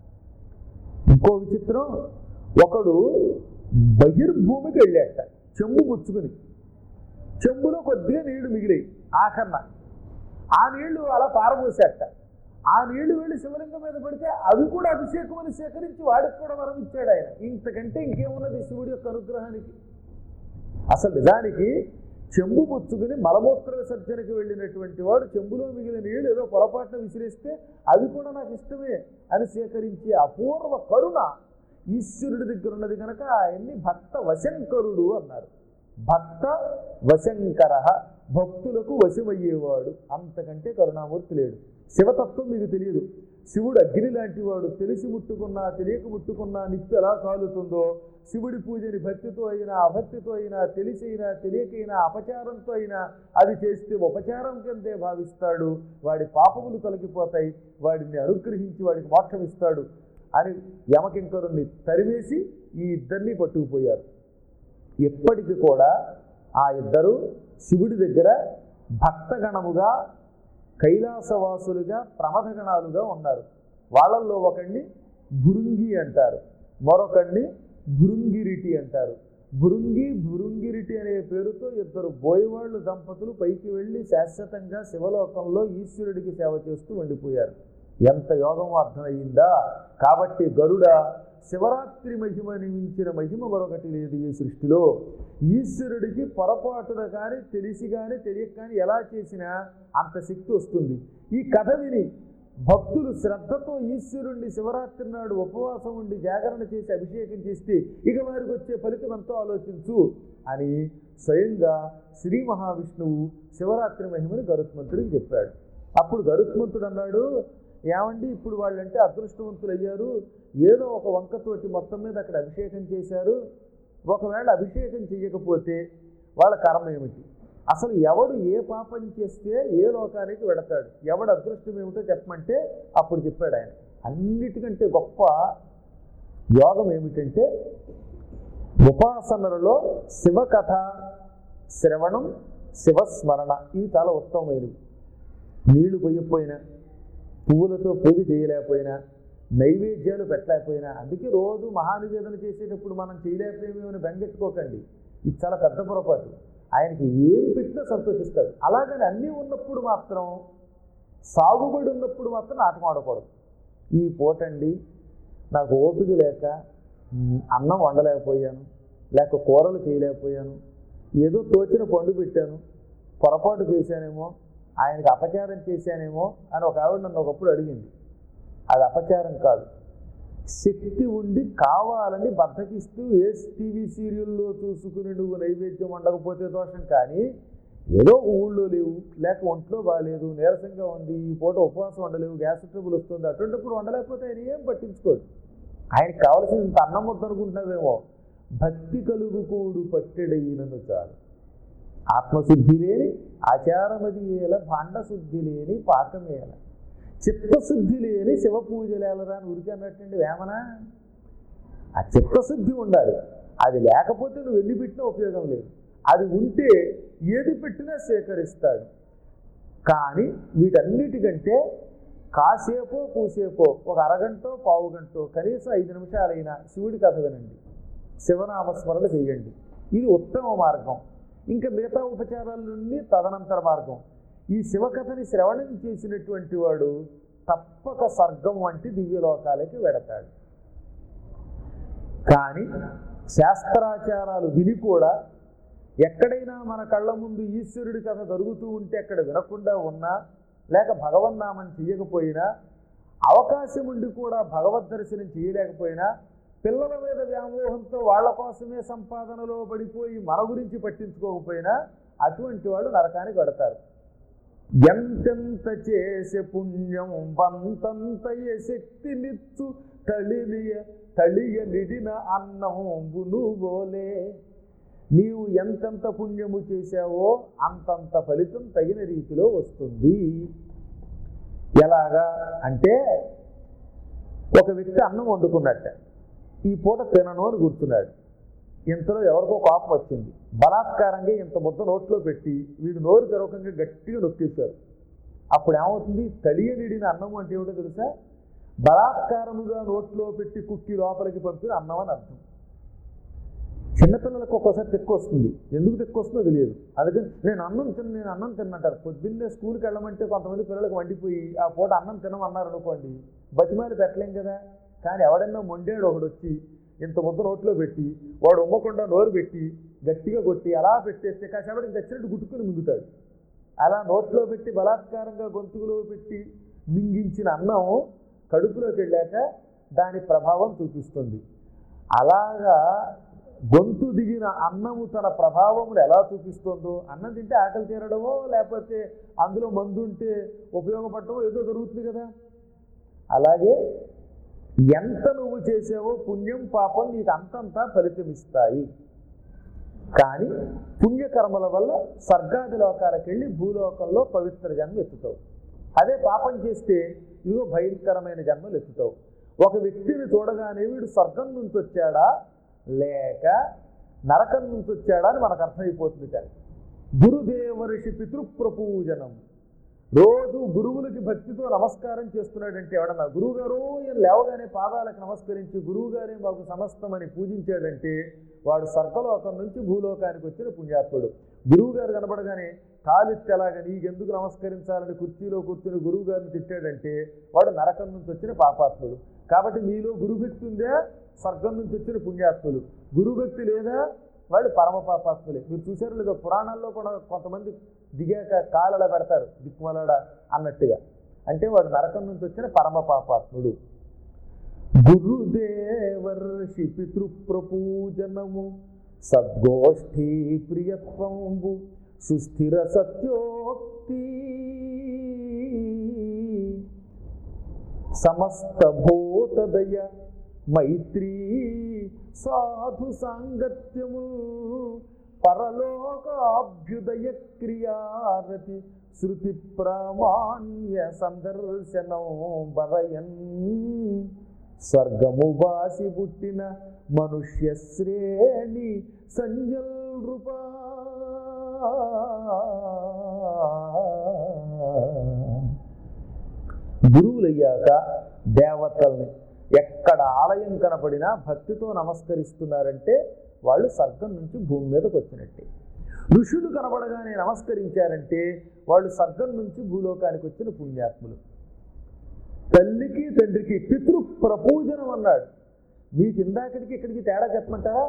ఇంకో విచిత్రం ఒకడు బహిర్భూమికి వెళ్ళాట చెంబు పుచ్చుకుని చెంబులో కొద్దిగా నీళ్లు మిగిలాయి ఆఖరణ ఆ నీళ్లు అలా పారబోసేట ఆ నీళ్లు వెళ్ళి శివలింగం మీద పడితే అవి కూడా అభిషేకం అని సేకరించి వాడికి కూడా వరం ఇచ్చాడు ఆయన ఇంతకంటే ఇంకేమున్నది శివుడి యొక్క అనుగ్రహానికి అసలు నిజానికి చెంబు పుచ్చుకుని మలమూత్ర విసర్జనకి వెళ్ళినటువంటి వాడు చెంబులో మిగిలిన నీళ్లు ఏదో పొరపాటున విసిరేస్తే అవి కూడా నాకు ఇష్టమే అని సేకరించే అపూర్వ కరుణ ఈశ్వరుడి దగ్గర ఉన్నది కనుక ఆయన్ని భక్త వశంకరుడు అన్నారు భక్త వశంకర భక్తులకు వశమయ్యేవాడు అంతకంటే కరుణామూర్తి లేడు శివతత్వం మీకు తెలియదు శివుడు అగ్ని లాంటి వాడు తెలిసి ముట్టుకున్నా తెలియక ముట్టుకున్నా నిప్పు ఎలా కాలుతుందో శివుడి పూజని భక్తితో అయినా అభక్తితో అయినా తెలిసైనా తెలియకైనా అపచారంతో అయినా అది చేస్తే ఉపచారం కిందే భావిస్తాడు వాడి పాపములు తొలగిపోతాయి వాడిని అనుగ్రహించి వాడికి మోక్షం ఇస్తాడు అని యమకింకరుణ్ణి తరివేసి ఈ ఇద్దరిని పట్టుకుపోయారు ఎప్పటికీ కూడా ఆ ఇద్దరు శివుడి దగ్గర భక్తగణముగా కైలాసవాసులుగా ప్రమథగణాలుగా ఉన్నారు వాళ్ళల్లో ఒకడిని భురుంగి అంటారు మరొకడిని భృంగిరిటి అంటారు భృంగి భృంగిరిటి అనే పేరుతో ఇద్దరు బోయవాళ్ళు దంపతులు పైకి వెళ్ళి శాశ్వతంగా శివలోకంలో ఈశ్వరుడికి సేవ చేస్తూ ఉండిపోయారు ఎంత యోగం అర్థమయ్యిందా కాబట్టి గరుడ శివరాత్రి మహిమని మించిన మహిమ మరొకటి లేదు ఈ సృష్టిలో ఈశ్వరుడికి పొరపాటున కానీ తెలిసి కానీ తెలియక కానీ ఎలా చేసినా అంత శక్తి వస్తుంది ఈ కథ విని భక్తులు శ్రద్ధతో ఈశ్వరుణ్ణి శివరాత్రి నాడు ఉపవాసం ఉండి జాగరణ చేసి అభిషేకం చేస్తే ఇక వారికి వచ్చే ఫలితం ఎంతో ఆలోచించు అని స్వయంగా శ్రీ మహావిష్ణువు శివరాత్రి మహిమని గరుత్మంతుడికి చెప్పాడు అప్పుడు గరుత్మంతుడు అన్నాడు ఏమండి ఇప్పుడు వాళ్ళంటే అదృష్టవంతులు అయ్యారు ఏదో ఒక వంకతోటి మొత్తం మీద అక్కడ అభిషేకం చేశారు ఒకవేళ అభిషేకం చేయకపోతే వాళ్ళ కర్మ ఏమిటి అసలు ఎవడు ఏ పాపం చేస్తే ఏ లోకానికి వెడతాడు ఎవడు అదృష్టం ఏమిటో చెప్పమంటే అప్పుడు చెప్పాడు ఆయన అన్నిటికంటే గొప్ప యోగం ఏమిటంటే ఉపాసనలలో శివకథ శ్రవణం శివస్మరణ ఇవి చాలా ఉత్తమమైనవి నీళ్లు పొయ్యకపోయినా పువ్వులతో పూజ చేయలేకపోయినా నైవేద్యాలు పెట్టలేకపోయినా అందుకే రోజు మహానివేదన చేసేటప్పుడు మనం చేయలేకపోయేమని బెంగెట్టుకోకండి ఇది చాలా పెద్ద పొరపాటు ఆయనకి ఏం పెట్టినా సంతోషిస్తాడు అలాగని అన్నీ ఉన్నప్పుడు మాత్రం సాగుబడి ఉన్నప్పుడు మాత్రం నాటకం ఆడకూడదు ఈ పూటండి నాకు ఓపిక లేక మ్, అన్నం వండలేకపోయాను లేక కూరలు చేయలేకపోయాను ఏదో తోచిన పండు పెట్టాను పొరపాటు చేశానేమో ఆయనకి అపచారం చేశానేమో అని ఒక ఆవిడ నన్ను ఒకప్పుడు అడిగింది అది అపచారం కాదు శక్తి ఉండి కావాలని బద్దకిస్తూ ఏ టీవీ సీరియల్లో చూసుకుని నువ్వు నైవేద్యం వండకపోతే దోషం కానీ ఏదో ఊళ్ళో లేవు లేక ఒంట్లో బాగాలేదు నీరసంగా ఉంది ఈ పూట ఉపవాసం వండలేవు గ్యాస్ ట్రబుల్ వస్తుంది అటువంటిప్పుడు వండలేకపోతే ఆయన ఏం పట్టించుకోడు ఆయనకి కావలసింది ఇంత అన్నం వద్దనుకుంటున్నావేమో భక్తి కలుగు కూడు పట్టెడైనను చాలు ఆత్మశుద్ధి లేని ఆచారమది ఏల భాండశుద్ధి లేని పాకమేల చిత్తశుద్ధి లేని శివ పూజలేలరా అని ఉరికి అన్నట్టండి వేమన ఆ చిత్తశుద్ధి ఉండాలి అది లేకపోతే నువ్వు ఎన్ని పెట్టినా ఉపయోగం లేదు అది ఉంటే ఏది పెట్టినా స్వీకరిస్తాడు కానీ వీటన్నిటికంటే కాసేపో కూసేపో ఒక అరగంటో పావు గంటో కనీసం ఐదు నిమిషాలైనా శివుడి కథ వినండి శివనామస్మరణ చేయండి ఇది ఉత్తమ మార్గం ఇంకా మిగతా ఉపచారాలన్నీ తదనంతర మార్గం ఈ శివకథని శ్రవణం చేసినటువంటి వాడు తప్పక స్వర్గం వంటి దివ్యలోకాలకి వెడతాడు కానీ శాస్త్రాచారాలు విని కూడా ఎక్కడైనా మన కళ్ళ ముందు ఈశ్వరుడి కథ జరుగుతూ ఉంటే అక్కడ వినకుండా ఉన్నా లేక భగవన్నామం చేయకపోయినా అవకాశం ఉండి కూడా భగవద్ దర్శనం చేయలేకపోయినా పిల్లల మీద వ్యామోహంతో వాళ్ళ కోసమే సంపాదనలో పడిపోయి మన గురించి పట్టించుకోకపోయినా అటువంటి వాళ్ళు నరకానికి పెడతారు ఎంతెంత చేసే పుణ్యం వంతంతయ శక్తినిచ్చు తళియ తళియ నిడిన అన్నంబును గోలే నీవు ఎంతెంత పుణ్యము చేశావో అంతంత ఫలితం తగిన రీతిలో వస్తుంది ఎలాగా అంటే ఒక వ్యక్తి అన్నం వండుకున్నట్ట ఈ పూట తినను అని గుర్తున్నాడు ఇంతలో ఎవరికో కోపం వచ్చింది బలాత్కారంగా ఇంత ముద్ద నోట్లో పెట్టి వీడు నోరు తెరవకంగా గట్టిగా నొక్కేశారు అప్పుడు ఏమవుతుంది తడియనిడిన అన్నం అంటే ఏమిటో తెలుసా బలాత్కారముగా నోట్లో పెట్టి కుక్కి లోపలికి పంపిన అన్నం అని అర్థం చిన్నపిల్లలకు ఒక్కోసారి తెక్కు వస్తుంది ఎందుకు తెక్కు వస్తుందో తెలియదు అందుకని నేను అన్నం తిన్న నేను అన్నం తిన్నంటారు పొద్దున్నే స్కూల్కి వెళ్ళమంటే కొంతమంది పిల్లలకు వండిపోయి ఆ పూట అన్నం తినమన్నారు అనుకోండి బతిమాలి పెట్టలేం కదా కానీ ఎవడన్నా మొండేడు ఒకడు వచ్చి ఇంత ముద్ద నోట్లో పెట్టి వాడు ఉమ్మకుండా నోరు పెట్టి గట్టిగా కొట్టి అలా పెట్టేస్తే కాసేపటి చచ్చినట్టు గుట్టుకుని మింగుతాడు అలా నోట్లో పెట్టి బలాత్కారంగా గొంతుకులో పెట్టి మింగించిన అన్నం కడుపులోకి వెళ్ళాక దాని ప్రభావం చూపిస్తుంది అలాగా గొంతు దిగిన అన్నము తన ప్రభావమును ఎలా చూపిస్తుందో అన్నం తింటే ఆకలి తీరడమో లేకపోతే అందులో మందు ఉంటే ఉపయోగపడటమో ఏదో జరుగుతుంది కదా అలాగే ఎంత నువ్వు చేసావో పుణ్యం పాపం నీకు అంతంతా ఫలితం ఇస్తాయి కానీ పుణ్యకర్మల వల్ల స్వర్గాది లోకాలకు వెళ్ళి భూలోకంలో పవిత్ర జన్మ ఎత్తుతావు అదే పాపం చేస్తే ఇదిగో భయంకరమైన జన్మలు ఎత్తుతావు ఒక వ్యక్తిని చూడగానే వీడు స్వర్గం నుంచి వచ్చాడా లేక నరకం నుంచి వచ్చాడా అని మనకు అర్థమైపోతుంది కానీ గురుదేవర్షి పితృప్రపూజనం రోజు గురువులకి భక్తితో నమస్కారం చేస్తున్నాడంటే ఎవడన్నా గురువుగారు ఈయన లేవగానే పాదాలకు నమస్కరించి గురువుగారే మాకు సమస్తమని పూజించాడంటే వాడు స్వర్గలోకం నుంచి భూలోకానికి వచ్చిన పుణ్యాత్ముడు గురువుగారు కనబడగానే కాలిస్తే ఎలాగా నీకెందుకు నమస్కరించాలని కుర్చీలో కూర్చుని గురువుగారిని తిట్టాడంటే వాడు నరకం నుంచి వచ్చిన పాపాత్ముడు కాబట్టి మీలో గురుభక్తి ఉందా స్వర్గం నుంచి వచ్చిన పుణ్యాత్ములు గురుభక్తి లేదా వాళ్ళు పరమ పాపాత్ములే మీరు చూసారు లేదో పురాణాల్లో కూడా కొంతమంది దిగాక కాలలా పెడతారు దిక్కుమలడ అన్నట్టుగా అంటే వాడు నరకం నుంచి వచ్చిన పరమ పాపాత్ముడు గురుదేవర్షి పితృప్రపూజనము సద్గోష్ఠీ ప్రియత్వంబు సుస్థిర సత్యోక్తి సమస్త భూతదయ మైత్రీ సాధు సాంగత్యము పరలోకాభ్యుదయ క్రియారతి శృతి ప్రామాణ్య సందర్శనం బరయన్ స్వర్గము బాసి పుట్టిన మనుష్య శ్రేణి సంజల్ రూపా గురువులయ్యాక దేవతల్ని ఎక్కడ ఆలయం కనపడినా భక్తితో నమస్కరిస్తున్నారంటే వాళ్ళు స్వర్గం నుంచి భూమి మీదకి వచ్చినట్టే ఋషులు కనపడగానే నమస్కరించారంటే వాళ్ళు స్వర్గం నుంచి భూలోకానికి వచ్చిన పుణ్యాత్ములు తల్లికి తండ్రికి పితృ ప్రపూజనం అన్నాడు మీకు ఇందాకటికి ఇక్కడికి తేడా చెప్పమంటారా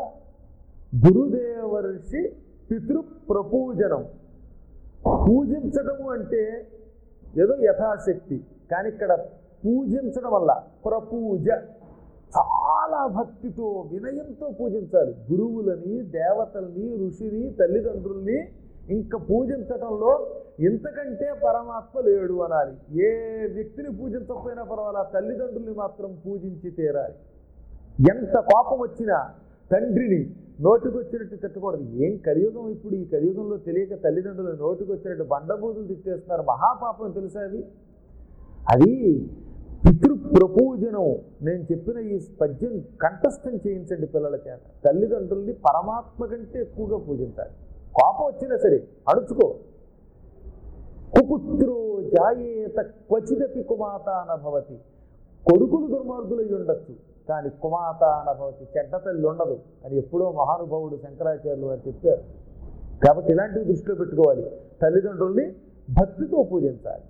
గురుదేవర్షి పితృ ప్రపూజనం పూజించడము అంటే ఏదో యథాశక్తి కానీ ఇక్కడ పూజించడం వల్ల ప్రపూజ చాలా భక్తితో వినయంతో పూజించాలి గురువులని దేవతల్ని ఋషిని తల్లిదండ్రుల్ని ఇంకా పూజించటంలో ఇంతకంటే పరమాత్మ లేడు అనాలి ఏ వ్యక్తిని పూజించకపోయినా పర్వాలా తల్లిదండ్రుల్ని మాత్రం పూజించి తీరాలి ఎంత కోపం వచ్చినా తండ్రిని నోటికి వచ్చినట్టు తిట్టకూడదు ఏం కలియుగం ఇప్పుడు ఈ కలియుగంలో తెలియక తల్లిదండ్రులు నోటికి వచ్చినట్టు బండబూతులు తిట్టేస్తున్నారు మహాపాపం తెలుసా అది అది పితృ ప్రపూజనం నేను చెప్పిన ఈ పద్యం కంఠస్థం చేయించండి పిల్లల చేత తల్లిదండ్రుల్ని పరమాత్మ కంటే ఎక్కువగా పూజించాలి కోపం వచ్చినా సరే అడుచుకో కుపుత్రో జాయేత క్వచిదపి కుమాత అనభవతి కొడుకులు దుర్మార్గులు అయి ఉండొచ్చు కానీ కుమాత అనభవతి చెడ్డ తల్లి ఉండదు అని ఎప్పుడో మహానుభావుడు శంకరాచార్యులు వారు చెప్పారు కాబట్టి ఇలాంటివి దృష్టిలో పెట్టుకోవాలి తల్లిదండ్రుల్ని భక్తితో పూజించాలి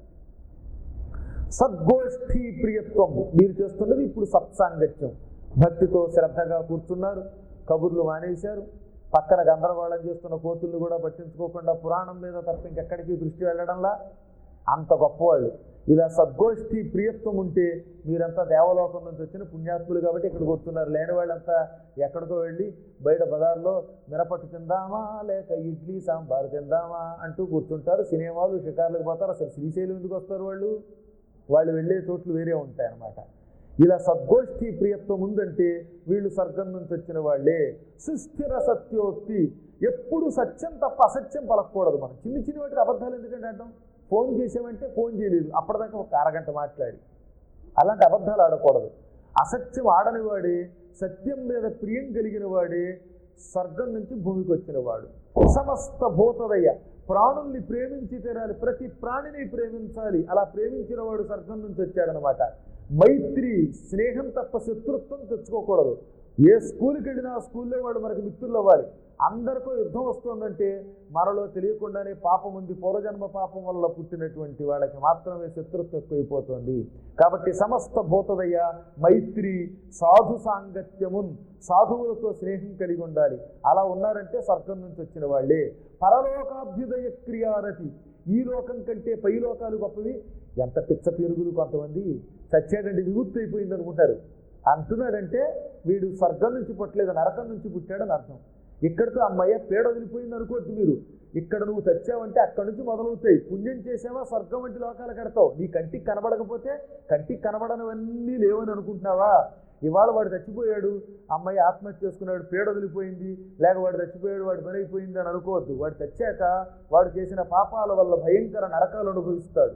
సద్గోష్ఠీ ప్రియత్వం మీరు చేస్తున్నది ఇప్పుడు సత్సాంగత్యం భక్తితో శ్రద్ధగా కూర్చున్నారు కబుర్లు మానేశారు పక్కన గందరగోళం చేస్తున్న కోతుల్ని కూడా పట్టించుకోకుండా పురాణం మీద తప్ప ఇంకెక్కడికి దృష్టి వెళ్ళడంలా అంత గొప్పవాళ్ళు ఇలా సద్గోష్ఠి ప్రియత్వం ఉంటే మీరంతా దేవలోకం నుంచి వచ్చిన పుణ్యాత్ములు కాబట్టి ఇక్కడ కూర్చున్నారు లేని వాళ్ళంతా ఎక్కడికో వెళ్ళి బయట బజార్లో మిరపట్టు తిందామా లేక ఇడ్లీ సాంబార్ తిందామా అంటూ కూర్చుంటారు సినిమాలు షికార్లకు పోతారు అసలు శ్రీశైలం ఎందుకు వస్తారు వాళ్ళు వాళ్ళు వెళ్ళే చోట్లు వేరే ఉంటాయి అన్నమాట ఇలా సద్గోష్ఠి ప్రియత్వం ఉందంటే వీళ్ళు స్వర్గం నుంచి వచ్చిన వాళ్ళే సుస్థిర సత్యోక్తి ఎప్పుడు సత్యం తప్ప అసత్యం పలకూడదు మనం చిన్న చిన్న వాటికి అబద్ధాలు ఎందుకంటే అంటాం ఫోన్ చేసామంటే ఫోన్ చేయలేదు అప్పటిదాకా ఒక అరగంట మాట్లాడి అలాంటి అబద్ధాలు ఆడకూడదు అసత్యం ఆడని వాడే సత్యం మీద ప్రియం కలిగిన వాడే స్వర్గం నుంచి భూమికి వచ్చిన వాడు సమస్త భూతదయ్య ప్రాణుల్ని ప్రేమించి తీరాలి ప్రతి ప్రాణిని ప్రేమించాలి అలా ప్రేమించిన వాడు స్వర్గం నుంచి వచ్చాడనమాట మైత్రి స్నేహం తప్ప శత్రుత్వం తెచ్చుకోకూడదు ఏ స్కూల్కి వెళ్ళినా ఆ స్కూల్లో వాడు మనకి మిత్రులు అవ్వాలి అందరితో యుద్ధం వస్తుందంటే మనలో తెలియకుండానే పాపం ఉంది పూర్వజన్మ పాపం వల్ల పుట్టినటువంటి వాళ్ళకి మాత్రమే శత్రుత్వం ఎక్కువైపోతుంది కాబట్టి సమస్త భూతదయ మైత్రి సాధు సాంగత్యమున్ సాధువులతో స్నేహం కలిగి ఉండాలి అలా ఉన్నారంటే స్వర్గం నుంచి వచ్చిన వాళ్ళే పరలోకాభ్యుదయ క్రియారతి ఈ లోకం కంటే పై లోకాలు గొప్పవి ఎంత పిచ్చ పెరుగులు కొంతమంది చచ్చాడండి విముక్తి అయిపోయింది అనుకుంటారు అంటున్నాడంటే వీడు స్వర్గం నుంచి పుట్టలేదు నరకం నుంచి పుట్టాడని అర్థం ఇక్కడితో అమ్మయ్య పేడ వదిలిపోయింది అనుకోవద్దు మీరు ఇక్కడ నువ్వు చచ్చావంటే అక్కడి నుంచి మొదలవుతాయి పుణ్యం చేసావా స్వర్గం వంటి లోకాలు కడతావు నీ కంటికి కనబడకపోతే కంటికి కనబడనవన్నీ లేవని అనుకుంటున్నావా ఇవాళ వాడు చచ్చిపోయాడు అమ్మాయి ఆత్మహత్య చేసుకున్నాడు పేడ వదిలిపోయింది లేక వాడు చచ్చిపోయాడు వాడు పని అయిపోయింది అని అనుకోవద్దు వాడు చచ్చాక వాడు చేసిన పాపాల వల్ల భయంకర నరకాలు అనుభవిస్తాడు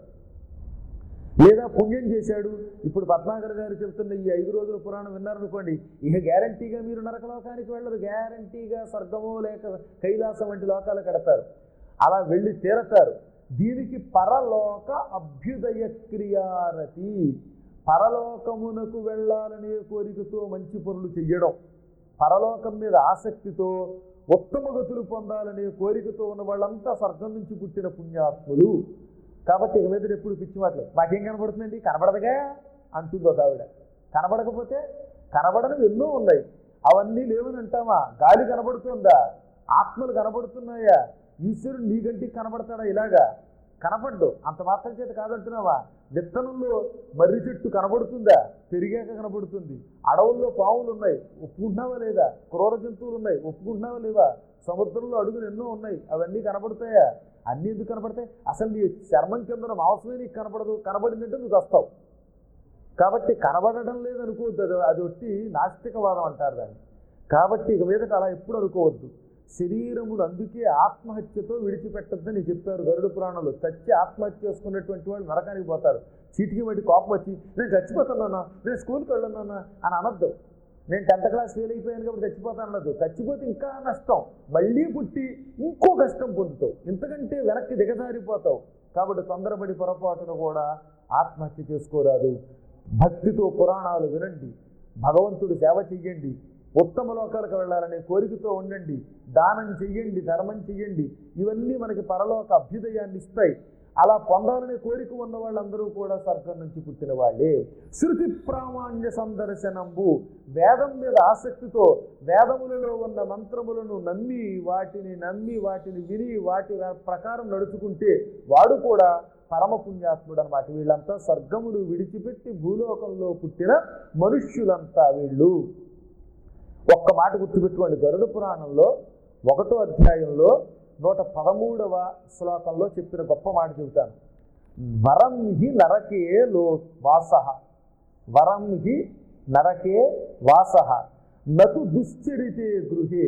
లేదా పుణ్యం చేశాడు ఇప్పుడు పద్మాకర్ గారు చెబుతున్న ఈ ఐదు రోజుల పురాణం విన్నారనుకోండి ఇక గ్యారంటీగా మీరు నరకలోకానికి వెళ్ళదు గ్యారంటీగా స్వర్గమో లేక కైలాసం వంటి లోకాలు కడతారు అలా వెళ్ళి తీరతారు దీనికి పరలోక అభ్యుదయ క్రియారతి పరలోకమునకు వెళ్ళాలనే కోరికతో మంచి పనులు చెయ్యడం పరలోకం మీద ఆసక్తితో ఉత్తమ గతులు పొందాలనే కోరికతో ఉన్న వాళ్ళంతా స్వర్గం నుంచి పుట్టిన పుణ్యాత్ములు కాబట్టి ఇక మీద ఎప్పుడు పిచ్చి మాటలు మాకేం కనబడుతుందండి కనబడదుగా అంటుంది ఒక ఆవిడ కనబడకపోతే కనబడనివి ఎన్నో ఉన్నాయి అవన్నీ లేవని అంటామా గాలి కనబడుతుందా ఆత్మలు కనబడుతున్నాయా ఈశ్వరుడు నీ కంటికి కనబడతాడా ఇలాగా కనపడ్డు అంత మాత్రం చేత కాదంటున్నావా విత్తనంలో మర్రి చెట్టు కనబడుతుందా పెరిగాక కనబడుతుంది అడవుల్లో పాములు ఉన్నాయి ఒప్పుకుంటున్నావా లేదా క్రూర జంతువులు ఉన్నాయి ఒప్పుకుంటున్నావా లేవా సముద్రంలో అడుగులు ఎన్నో ఉన్నాయి అవన్నీ కనబడతాయా అన్నీ ఎందుకు కనబడతాయి అసలు నీ చర్మం కింద మాంసమే నీకు కనపడదు కనబడిందంటే నువ్వు వస్తావు కాబట్టి కనబడడం లేదనుకోవద్దు అది అది ఒట్టి నాస్తికవాదం అంటారు దాన్ని కాబట్టి ఇక మీదట అలా ఎప్పుడు అనుకోవద్దు శరీరమును అందుకే ఆత్మహత్యతో విడిచిపెట్టద్దని చెప్పారు గరుడ పురాణంలో చచ్చి ఆత్మహత్య చేసుకున్నటువంటి వాళ్ళు నరకానికి పోతారు చీటికి బట్టి కోపం వచ్చి నేను చచ్చిపోతున్నానా నేను స్కూల్కి వెళ్ళున్నానా అని అనద్దు నేను టెన్త్ క్లాస్ ఫెయిల్ అయిపోయాను కాబట్టి చచ్చిపోతాను అనద్దు చచ్చిపోతే ఇంకా నష్టం మళ్ళీ పుట్టి ఇంకో కష్టం పొందుతావు ఇంతకంటే వెనక్కి దిగజారిపోతావు కాబట్టి తొందరపడి పొరపాటును కూడా ఆత్మహత్య చేసుకోరాదు భక్తితో పురాణాలు వినండి భగవంతుడి సేవ చెయ్యండి ఉత్తమ లోకాలకు వెళ్ళాలనే కోరికతో ఉండండి దానం చెయ్యండి ధర్మం చెయ్యండి ఇవన్నీ మనకి పరలోక అభ్యుదయాన్ని ఇస్తాయి అలా పొందాలనే కోరిక ఉన్న వాళ్ళందరూ కూడా స్వర్గం నుంచి పుట్టిన వాళ్ళే శృతి ప్రామాణ్య సందర్శనంబు వేదం మీద ఆసక్తితో వేదములలో ఉన్న మంత్రములను నమ్మి వాటిని నమ్మి వాటిని విని వాటి ప్రకారం నడుచుకుంటే వాడు కూడా పరమ పుణ్యాత్ముడు అనమాట వీళ్ళంతా స్వర్గమును విడిచిపెట్టి భూలోకంలో పుట్టిన మనుష్యులంతా వీళ్ళు ఒక్క మాట గుర్తుపెట్టుకోండి గరుడ పురాణంలో ఒకటో అధ్యాయంలో నూట పదమూడవ శ్లోకంలో చెప్పిన గొప్ప మాట చెబుతాను వరం హి నరకే లో వాస వరం హి నరకే వాస నతు దుశ్చరితే గృహే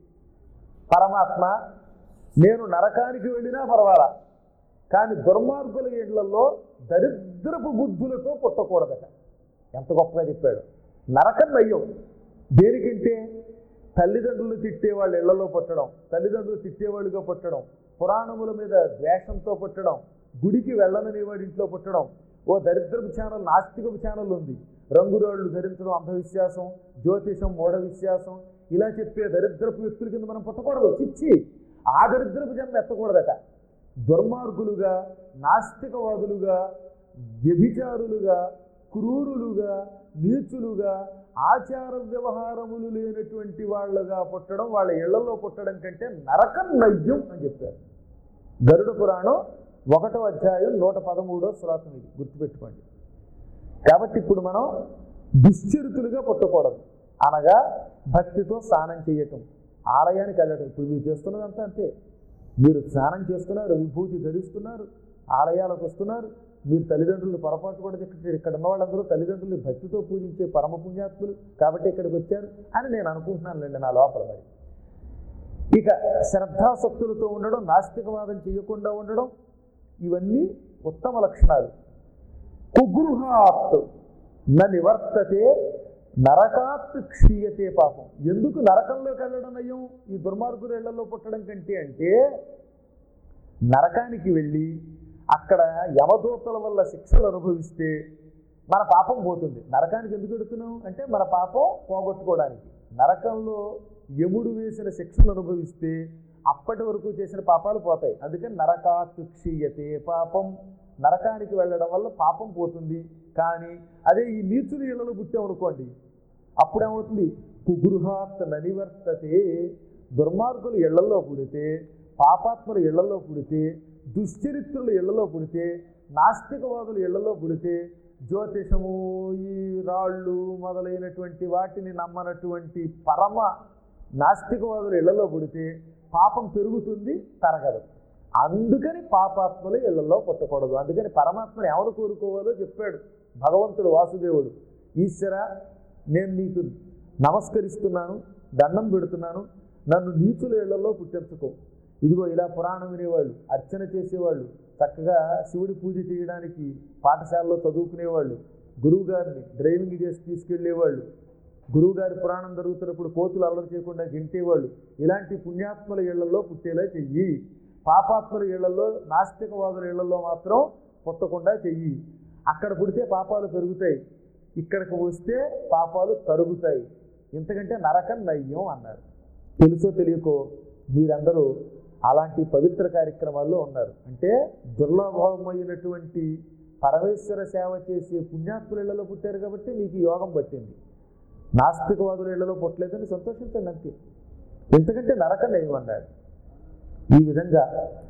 పరమాత్మ నేను నరకానికి వెళ్ళినా పర్వాలా కానీ దుర్మార్గుల ఇళ్లలో దరిద్రపు బుద్ధులతో పుట్టకూడదట ఎంత గొప్పగా చెప్పాడు నరకం నయ్యం దేనికంటే తల్లిదండ్రులు తిట్టే వాళ్ళ ఇళ్లలో పుట్టడం తల్లిదండ్రులు తిట్టేవాళ్ళుగా పుట్టడం పురాణముల మీద ద్వేషంతో పుట్టడం గుడికి వెళ్ళనని వాడి ఇంట్లో పుట్టడం ఓ దరిద్రపు ఛానల్ నాస్తికపు ఛానల్ ఉంది రంగురాళ్ళు ధరించడం అంధవిశ్వాసం జ్యోతిషం మూఢ విశ్వాసం ఇలా చెప్పే దరిద్రపు వ్యక్తుల కింద మనం పుట్టకూడదు చిచ్చి ఆ దరిద్రపు జన్మ ఎత్తకూడదట దుర్మార్గులుగా నాస్తికవాదులుగా వ్యభిచారులుగా క్రూరులుగా నీచులుగా ఆచార వ్యవహారములు లేనటువంటి వాళ్ళగా పుట్టడం వాళ్ళ ఇళ్లలో పుట్టడం కంటే నరకం నయ్యం అని చెప్పారు గరుడ పురాణం ఒకటో అధ్యాయం నూట పదమూడో శ్లోకం ఇది గుర్తుపెట్టుకోండి కాబట్టి ఇప్పుడు మనం దుశ్చరితులుగా పుట్టకూడదు అనగా భక్తితో స్నానం చేయటం ఆలయానికి వెళ్ళటం ఇప్పుడు మీరు చేస్తున్నదంతా అంతే మీరు స్నానం చేస్తున్నారు విభూతి ధరిస్తున్నారు ఆలయాలకు వస్తున్నారు మీరు తల్లిదండ్రులు పొరపాటు కూడా ఇక్కడ ఇక్కడ ఉన్న వాళ్ళందరూ తల్లిదండ్రులు భక్తితో పూజించే పరమ పుణ్యాత్ములు కాబట్టి ఇక్కడికి వచ్చారు అని నేను అనుకుంటున్నానులేండి నా లోపల మరి ఇక శ్రద్ధాసక్తులతో ఉండడం నాస్తికవాదం చేయకుండా ఉండడం ఇవన్నీ ఉత్తమ లక్షణాలు కుగృహాత్ న నివర్తతే నరకాత్ క్షీయతే పాపం ఎందుకు నరకంలోకి వెళ్ళడం అయ్యం ఈ దుర్మార్గుల ఇళ్లలో పుట్టడం కంటే అంటే నరకానికి వెళ్ళి అక్కడ యమదూతల వల్ల శిక్షలు అనుభవిస్తే మన పాపం పోతుంది నరకానికి ఎందుకు వెడుతున్నాం అంటే మన పాపం పోగొట్టుకోవడానికి నరకంలో యముడు వేసిన శిక్షలు అనుభవిస్తే అప్పటి వరకు చేసిన పాపాలు పోతాయి అందుకని నరకాత్ క్షీయతే పాపం నరకానికి వెళ్ళడం వల్ల పాపం పోతుంది కానీ అదే ఈ నీచులు ఇళ్లలో పుట్టామనుకోండి అప్పుడేమవుతుంది కుగృహాత్ ననివర్తతే దుర్మార్గులు ఇళ్లలో పుడితే పాపాత్ములు ఇళ్లలో పుడితే దుశ్చరిత్రులు ఇళ్లలో పుడితే నాస్తికవాదులు ఇళ్లలో పుడితే జ్యోతిషము ఈ రాళ్ళు మొదలైనటువంటి వాటిని నమ్మనటువంటి పరమ నాస్తికవాదులు ఇళ్లలో పుడితే పాపం పెరుగుతుంది తరగదు అందుకని పాపాత్మలు ఇళ్లలో పుట్టకూడదు అందుకని పరమాత్మని ఎవరు కోరుకోవాలో చెప్పాడు భగవంతుడు వాసుదేవుడు ఈశ్వర నేను నీకు నమస్కరిస్తున్నాను దండం పెడుతున్నాను నన్ను నీచుల ఇళ్లలో పుట్టించుకో ఇదిగో ఇలా పురాణం వినేవాళ్ళు అర్చన చేసేవాళ్ళు చక్కగా శివుడి పూజ చేయడానికి పాఠశాలలో చదువుకునేవాళ్ళు గురువు గారిని డ్రైవింగ్ చేసి తీసుకెళ్లేవాళ్ళు గురువు గారి పురాణం జరుగుతున్నప్పుడు కోతులు అల్లరి చేయకుండా గింటేవాళ్ళు ఇలాంటి పుణ్యాత్మల ఇళ్లలో పుట్టేలా చెయ్యి పాపాత్మల ఇళ్లలో నాస్తికవాదుల ఇళ్లలో మాత్రం పుట్టకుండా చెయ్యి అక్కడ పుడితే పాపాలు పెరుగుతాయి ఇక్కడికి వస్తే పాపాలు తరుగుతాయి ఇంతకంటే నరకం నయ్యం అన్నారు తెలుసో తెలియకో మీరందరూ అలాంటి పవిత్ర కార్యక్రమాల్లో ఉన్నారు అంటే దుర్లభమైనటువంటి పరమేశ్వర సేవ చేసే పుణ్యాత్ముల ఇళ్లలో పుట్టారు కాబట్టి మీకు ఈ యోగం పట్టింది నాస్తికవాదుల ఇళ్లలో పుట్టలేదని సంతోషించండి అంతే ఎందుకంటే నరకం నయం అన్నాడు ఈ విధంగా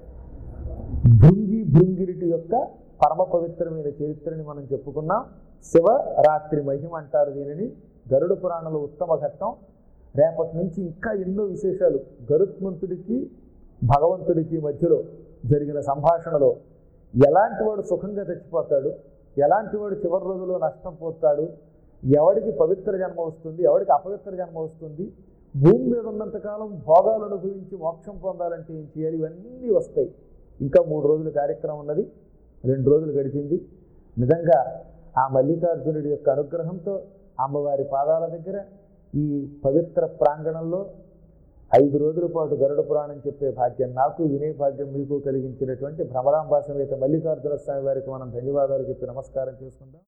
భృంగి భృంగిరిటి యొక్క పరమ పవిత్రమైన చరిత్రని మనం చెప్పుకున్నాం శివ రాత్రి మహిమ అంటారు దీనిని గరుడ పురాణంలో ఉత్తమ ఘట్టం రేపటి నుంచి ఇంకా ఎన్నో విశేషాలు గరుత్మంతుడికి భగవంతుడికి మధ్యలో జరిగిన సంభాషణలో ఎలాంటి వాడు సుఖంగా చచ్చిపోతాడు ఎలాంటి వాడు చివరి రోజులో నష్టం పోతాడు ఎవడికి పవిత్ర జన్మ వస్తుంది ఎవడికి అపవిత్ర జన్మ వస్తుంది భూమి మీద ఉన్నంతకాలం భోగాలు అనుభవించి మోక్షం పొందాలంటే ఏం చేయాలి ఇవన్నీ వస్తాయి ఇంకా మూడు రోజుల కార్యక్రమం ఉన్నది రెండు రోజులు గడిచింది నిజంగా ఆ మల్లికార్జునుడి యొక్క అనుగ్రహంతో అమ్మవారి పాదాల దగ్గర ఈ పవిత్ర ప్రాంగణంలో ఐదు రోజుల పాటు గరుడ పురాణం చెప్పే భాగ్యం నాకు వినే భాగ్యం మీకు కలిగించినటువంటి భ్రమరాంబా సమేత మల్లికార్జున స్వామి వారికి మనం ధన్యవాదాలు చెప్పి నమస్కారం చేసుకుందాం